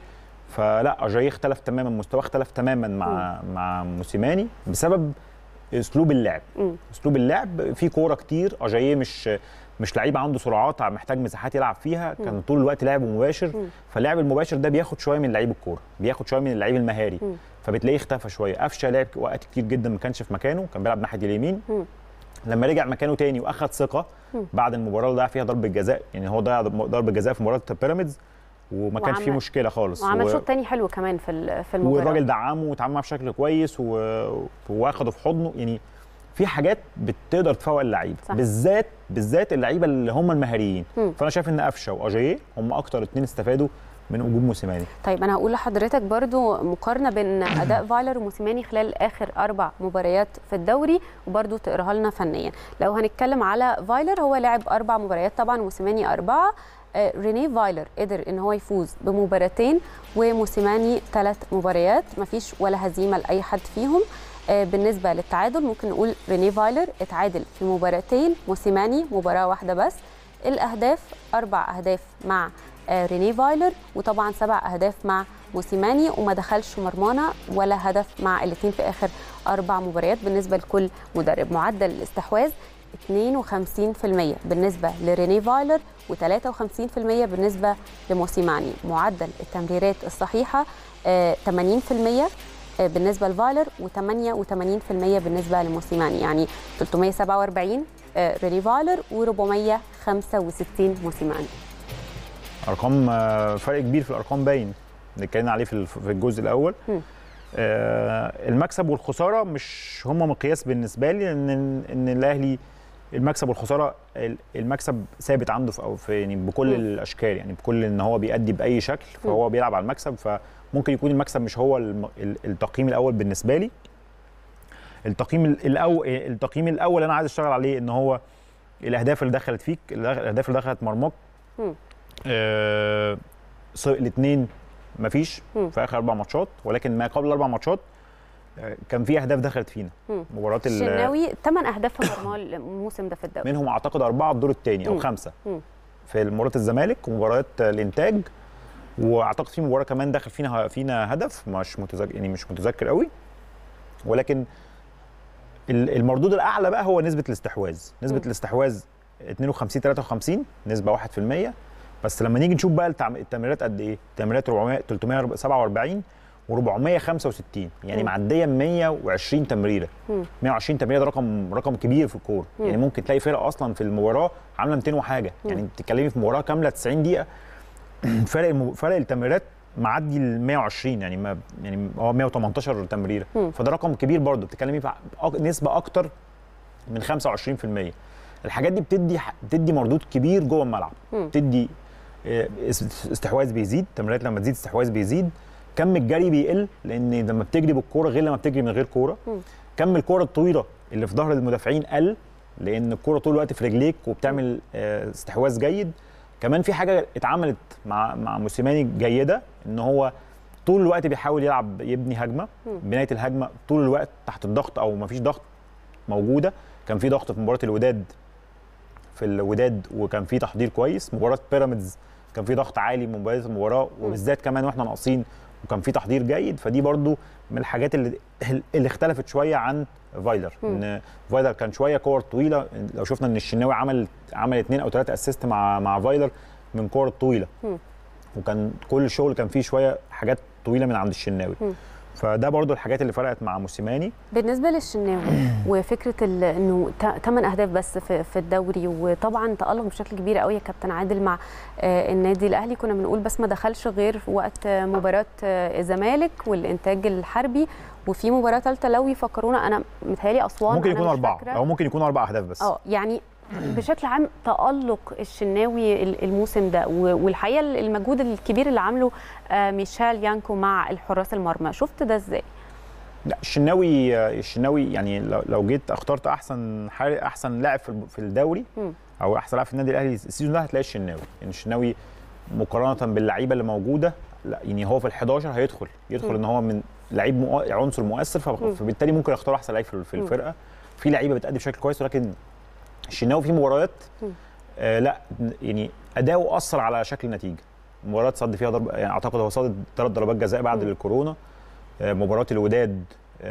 فلا اجاييه اختلف تماما مستواه اختلف تماما مع مع موسيماني بسبب اسلوب اللعب مم. اسلوب اللعب في كوره كتير اجاييه مش مش لعيب عنده سرعات محتاج مساحات يلعب فيها كان طول الوقت لعب مباشر مم. فاللعب المباشر ده بياخد شويه من لعيب الكوره بياخد شويه من اللعيب المهاري مم. فبتلاقيه اختفى شويه قفشه لعب وقت كتير جدا ما كانش في مكانه كان بيلعب ناحيه اليمين مم. لما رجع مكانه تاني واخد ثقه مم. بعد المباراه اللي ضيع فيها ضربه جزاء يعني هو ضيع ضربه جزاء في مباراه بيراميدز وما كانش فيه وعمل- مشكله خالص وعمل و- شوط تاني حلو كمان في ال- في المباراه والراجل دعمه واتعامل معاه بشكل كويس و... واخده في حضنه يعني في حاجات بتقدر تفوق اللعيب صح. بالذات بالذات اللعيبه اللي هم المهاريين مم. فانا شايف ان قفشه واجاييه هم اكتر اتنين استفادوا من وجود موسيماني طيب انا هقول لحضرتك برضو مقارنه بين اداء فايلر وموسيماني خلال اخر اربع مباريات في الدوري وبرضو تقراها لنا فنيا لو هنتكلم على فايلر هو لعب اربع مباريات طبعا موسيماني اربعه آه، ريني فايلر قدر ان هو يفوز بمباراتين وموسيماني ثلاث مباريات مفيش ولا هزيمه لاي حد فيهم آه، بالنسبه للتعادل ممكن نقول ريني فايلر اتعادل في مباراتين موسيماني مباراه واحده بس الاهداف اربع اهداف مع آه، ريني فايلر وطبعا سبع اهداف مع موسيماني وما دخلش مرمانه ولا هدف مع الاثنين في اخر اربع مباريات بالنسبه لكل مدرب معدل الاستحواذ 52% بالنسبه لريني فايلر و53% بالنسبه لموسيماني معدل التمريرات الصحيحه آه، 80% آه، بالنسبه لفايلر و88% بالنسبه لموسيماني يعني 347 آه، ريني فايلر و465 موسيماني ارقام آه، فرق كبير في الارقام باين اللي اتكلمنا عليه في الف- في الجزء الاول مم. آه، المكسب والخساره مش هما مقياس بالنسبه لي ان ان الاهلي المكسب والخساره ال- المكسب ثابت عنده في أو في يعني بكل مم. الاشكال يعني بكل ان هو بيأدي باي شكل فهو بيلعب على المكسب فممكن يكون المكسب مش هو الم- ال- التقييم الاول بالنسبه لي التقييم ال- الاول التقييم الاول اللي انا عايز اشتغل عليه ان هو الاهداف اللي دخلت فيك الاهداف اللي دخلت مرماك مم. آه الاثنين مفيش مم. في اخر اربع ماتشات ولكن ما قبل الاربع ماتشات آه، كان في اهداف دخلت فينا مم. مباراه ال- الشناوي 8 اهداف في مرماه الموسم ده في الدوري منهم اعتقد اربعه الدور الثاني او مم. خمسه مم. في مباراه الزمالك ومباراه الانتاج واعتقد في مباراه كمان دخل فينا فينا هدف مش متذكر يعني مش متذكر قوي ولكن ال- المردود الاعلى بقى هو نسبه الاستحواذ نسبه مم. الاستحواذ 52 53 نسبه 1% بس لما نيجي نشوف بقى التعم- التمريرات قد ايه التمريرات 400 347 و465 يعني مم. معديه 120 تمريره مم. 120 تمريره ده رقم رقم كبير في الكوره مم. يعني ممكن تلاقي فرقه اصلا في المباراه عامله 200 وحاجه يعني بتتكلمي في مباراه كامله 90 دقيقه فرق الم... فرق التمريرات معدي ال 120 يعني ما يعني هو 118 تمريره مم. فده رقم كبير برضه بتتكلمي في أك- نسبه اكتر من 25% الحاجات دي بتدي بتدي مردود كبير جوه الملعب مم. بتدي آه، است- استحواذ بيزيد تمريرات لما تزيد استحواذ بيزيد كم الجري بيقل لان لما بتجري بالكوره غير لما بتجري من غير كوره مم. كم الكوره الطويله اللي في ظهر المدافعين قل لان الكوره طول الوقت في رجليك وبتعمل آه، استحواذ جيد كمان في حاجه اتعملت مع مع موسيماني جيده ان هو طول الوقت بيحاول يلعب يبني هجمه مم. بنايه الهجمه طول الوقت تحت الضغط او مفيش ضغط موجوده كان في ضغط في مباراه الوداد في الوداد وكان في تحضير كويس مباراه بيراميدز كان في ضغط عالي من بدايه المباراه وبالذات كمان واحنا ناقصين وكان في تحضير جيد فدي برضو من الحاجات اللي اللي اختلفت شويه عن فايلر مم. ان فايلر كان شويه كور طويله لو شفنا ان الشناوي عمل عمل اثنين او ثلاثه اسيست مع مع فايلر من كور طويله مم. وكان كل الشغل كان فيه شويه حاجات طويله من عند الشناوي مم. فده برضو الحاجات اللي فرقت مع موسيماني بالنسبه للشناوي وفكره ال- انه 8 اهداف بس في, في الدوري وطبعا تالق بشكل كبير قوي يا كابتن عادل مع آه، النادي الاهلي كنا بنقول بس ما دخلش غير في وقت آه، مباراه آه، الزمالك والانتاج الحربي وفي مباراه ثالثه لو يفكرونا انا متهيألي اسوان ممكن أنا يكونوا مش اربعه فاكرة. او ممكن يكونوا اربع اهداف بس اه يعني بشكل عام تألق الشناوي ال- الموسم ده و- والحقيقه المجهود الكبير اللي عامله آه، ميشيل يانكو مع الحراس المرمى شفت ده ازاي؟ لا الشناوي الشناوي يعني لو لو جيت اخترت احسن حارس احسن لاعب في في الدوري مم. او احسن لاعب في النادي الاهلي السيزون ده هتلاقي الشناوي يعني الشناوي مقارنه باللعيبه اللي موجوده لا يعني هو في ال11 هيدخل يدخل مم. ان هو من لعيب مؤ- عنصر مؤثر فب- مم. فبالتالي ممكن يختار احسن لعيب في في مم. الفرقه في لعيبه بتأدي بشكل كويس ولكن الشناوي في مباريات مم. آه لا يعني اداؤه اثر على شكل النتيجه مباراه صد فيها ضرب يعني اعتقد هو صاد ثلاث ضربات جزاء بعد مم. الكورونا آه مباراه الوداد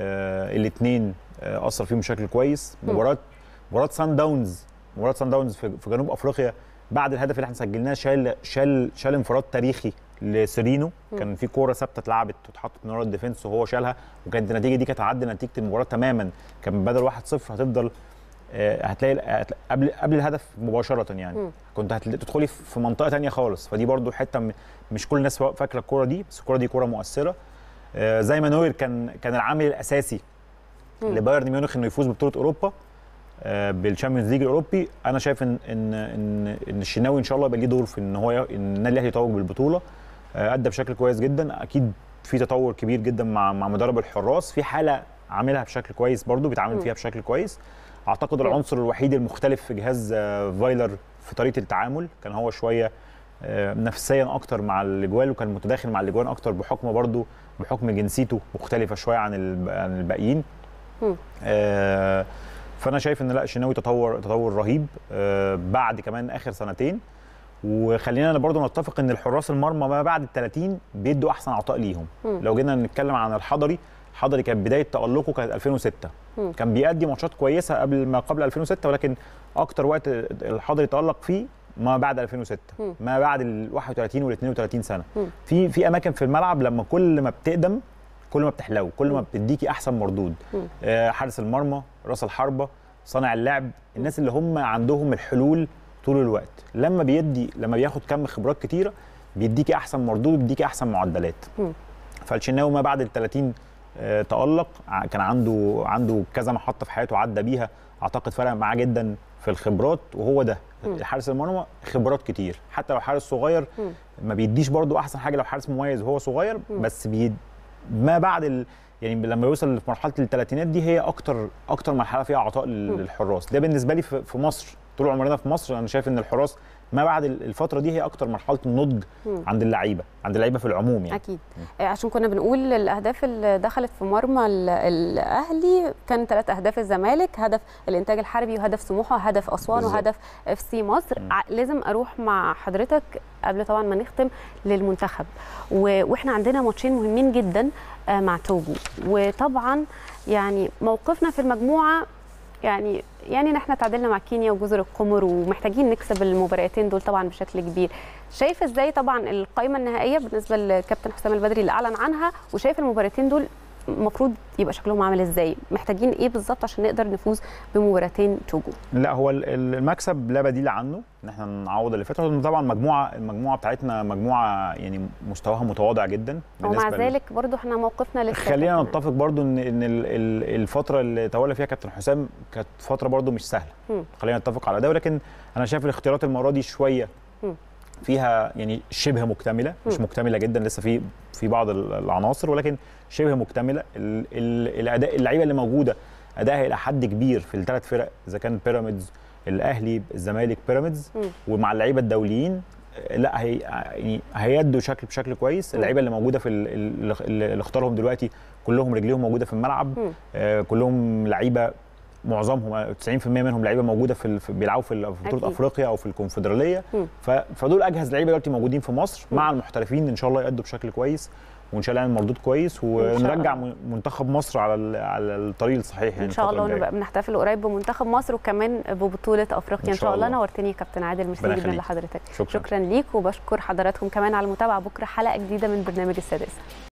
آه الاثنين آه اثر فيهم بشكل كويس مم. مباراه مباراه سان داونز مباراه سان داونز في, في جنوب افريقيا بعد الهدف اللي احنا سجلناه شال شال شال انفراد تاريخي لسيرينو مم. كان في كوره ثابته اتلعبت واتحطت من ورا الديفنس وهو شالها وكانت النتيجه دي كانت هتعدي نتيجه المباراه تماما كان بدل 1-0 هتفضل آه، هتلاقي هتلاقي- قبل قبل الهدف مباشره يعني مم. كنت هتدخلي في منطقه تانية خالص فدي برضو حته م- مش كل الناس فاكره الكوره دي بس الكوره دي كوره مؤثره آه، زي ما نوير كان كان العامل الاساسي مم. لبايرن ميونخ انه يفوز ببطوله اوروبا آه، بالشامبيونز ليج الاوروبي انا شايف ان ان ان ان الشناوي ان شاء الله يبقى ليه دور في ان هو ي- ان النادي الاهلي يتوج بالبطوله آه، ادى بشكل كويس جدا اكيد في تطور كبير جدا مع مع مدرب الحراس في حاله عاملها بشكل كويس برضو بيتعامل مم. فيها بشكل كويس اعتقد مم. العنصر الوحيد المختلف في جهاز آه، فايلر في طريقه التعامل كان هو شويه آه، نفسيا اكتر مع الاجوال وكان متداخل مع الاجوان اكتر بحكم برضو بحكم جنسيته مختلفه شويه عن الب- عن الباقيين مم. آه، فانا شايف ان لا الشناوي تطور تطور رهيب آه، بعد كمان اخر سنتين وخلينا برضو نتفق ان الحراس المرمى ما بعد ال 30 بيدوا احسن عطاء ليهم مم. لو جينا نتكلم عن الحضري الحضري كانت بدايه تالقه كانت 2006 مم. كان بيأدي ماتشات كويسه قبل ما قبل 2006 ولكن اكتر وقت الحضري تالق فيه ما بعد 2006 مم. ما بعد ال 31 وال 32 سنه مم. في في اماكن في الملعب لما كل ما بتقدم كل ما بتحلو كل ما بتديكي احسن مردود مم. آه، حارس المرمى راس الحربه صانع اللعب الناس اللي هم عندهم الحلول طول الوقت لما بيدي لما بياخد كم خبرات كتيره بيديكي احسن مردود بيديكي احسن معدلات مم. فالشناوي ما بعد ال 30 آه، تألق ع- كان عنده عنده كذا محطه في حياته عدى بيها اعتقد فرق معاه جدا في الخبرات وهو ده مم. حارس المرمى خبرات كتير حتى لو حارس صغير مم. ما بيديش برضو احسن حاجه لو حارس مميز وهو صغير مم. بس بي ما بعد ال... يعني لما يوصل في مرحله الثلاثينات دي هي اكتر اكتر مرحله فيها عطاء لل- مم. للحراس ده بالنسبه لي في في مصر طول عمرنا في مصر انا شايف ان الحراس ما بعد الفتره دي هي اكتر مرحله النضج مم. عند اللعيبه عند اللعيبه في العموم يعني اكيد آه، عشان كنا بنقول الاهداف اللي دخلت في مرمى ال- الاهلي كان ثلاث اهداف الزمالك هدف الانتاج الحربي وهدف سموحه وهدف اسوان بالظبط. وهدف اف سي مصر مم. ع- لازم اروح مع حضرتك قبل طبعا ما نختم للمنتخب و- واحنا عندنا ماتشين مهمين جدا آه، مع توجو وطبعا يعني موقفنا في المجموعه يعني يعني ان احنا تعادلنا مع كينيا وجزر القمر ومحتاجين نكسب المباراتين دول طبعا بشكل كبير شايف ازاي طبعا القائمه النهائيه بالنسبه للكابتن حسام البدري اللي اعلن عنها وشايف المباراتين دول المفروض يبقى شكلهم عامل ازاي محتاجين ايه بالظبط عشان نقدر نفوز بمباراتين توجو لا هو ال- ال- المكسب لا بديل عنه ان احنا نعوض اللي فات لأن طبعا مجموعه المجموعه بتاعتنا مجموعه يعني مستواها متواضع جدا ومع بالنسبة لل- ذلك برضو احنا موقفنا لسه خلينا كابتن. نتفق برضو ان ان ال- ال- الفتره اللي تولى فيها كابتن حسام كانت فتره برضو مش سهله مم. خلينا نتفق على ده ولكن انا شايف الاختيارات المره دي شويه مم. فيها يعني شبه مكتمله مش مم. مكتمله جدا لسه في في بعض ال- العناصر ولكن شبه مكتمله ال- ال- الاداء اللعيبه اللي موجوده ادائها الى حد كبير في الثلاث فرق اذا كان بيراميدز الاهلي الزمالك بيراميدز مم. ومع اللعيبه الدوليين لا هي يعني هيدوا شكل بشكل كويس مم. اللعيبه اللعيبه اللي موجوده في ال- ال- اللي اختارهم دلوقتي كلهم رجليهم موجوده في الملعب مم. آه، كلهم لعيبه معظمهم 90% منهم لعيبه موجوده في ال- في- بيلعبوا في ال- في بطوله أكيد. افريقيا او في الكونفدراليه مم. ف- فدول اجهز لعيبه دلوقتي موجودين في مصر مع المحترفين ان شاء الله يأدوا بشكل كويس وان شاء الله نعمل مردود كويس ونرجع الله. م- منتخب مصر على ال- على الطريق الصحيح يعني ان شاء الفترة الله الجاية. ونبقى بنحتفل قريب بمنتخب مصر وكمان ببطوله افريقيا إن ان شاء شاء الله الله. نورتني يا كابتن عادل ميرسي ربنا جدا يخليك. لحضرتك شكرا شكرا ليك وبشكر حضراتكم كمان على المتابعه بكره حلقه جديده من برنامج السادسه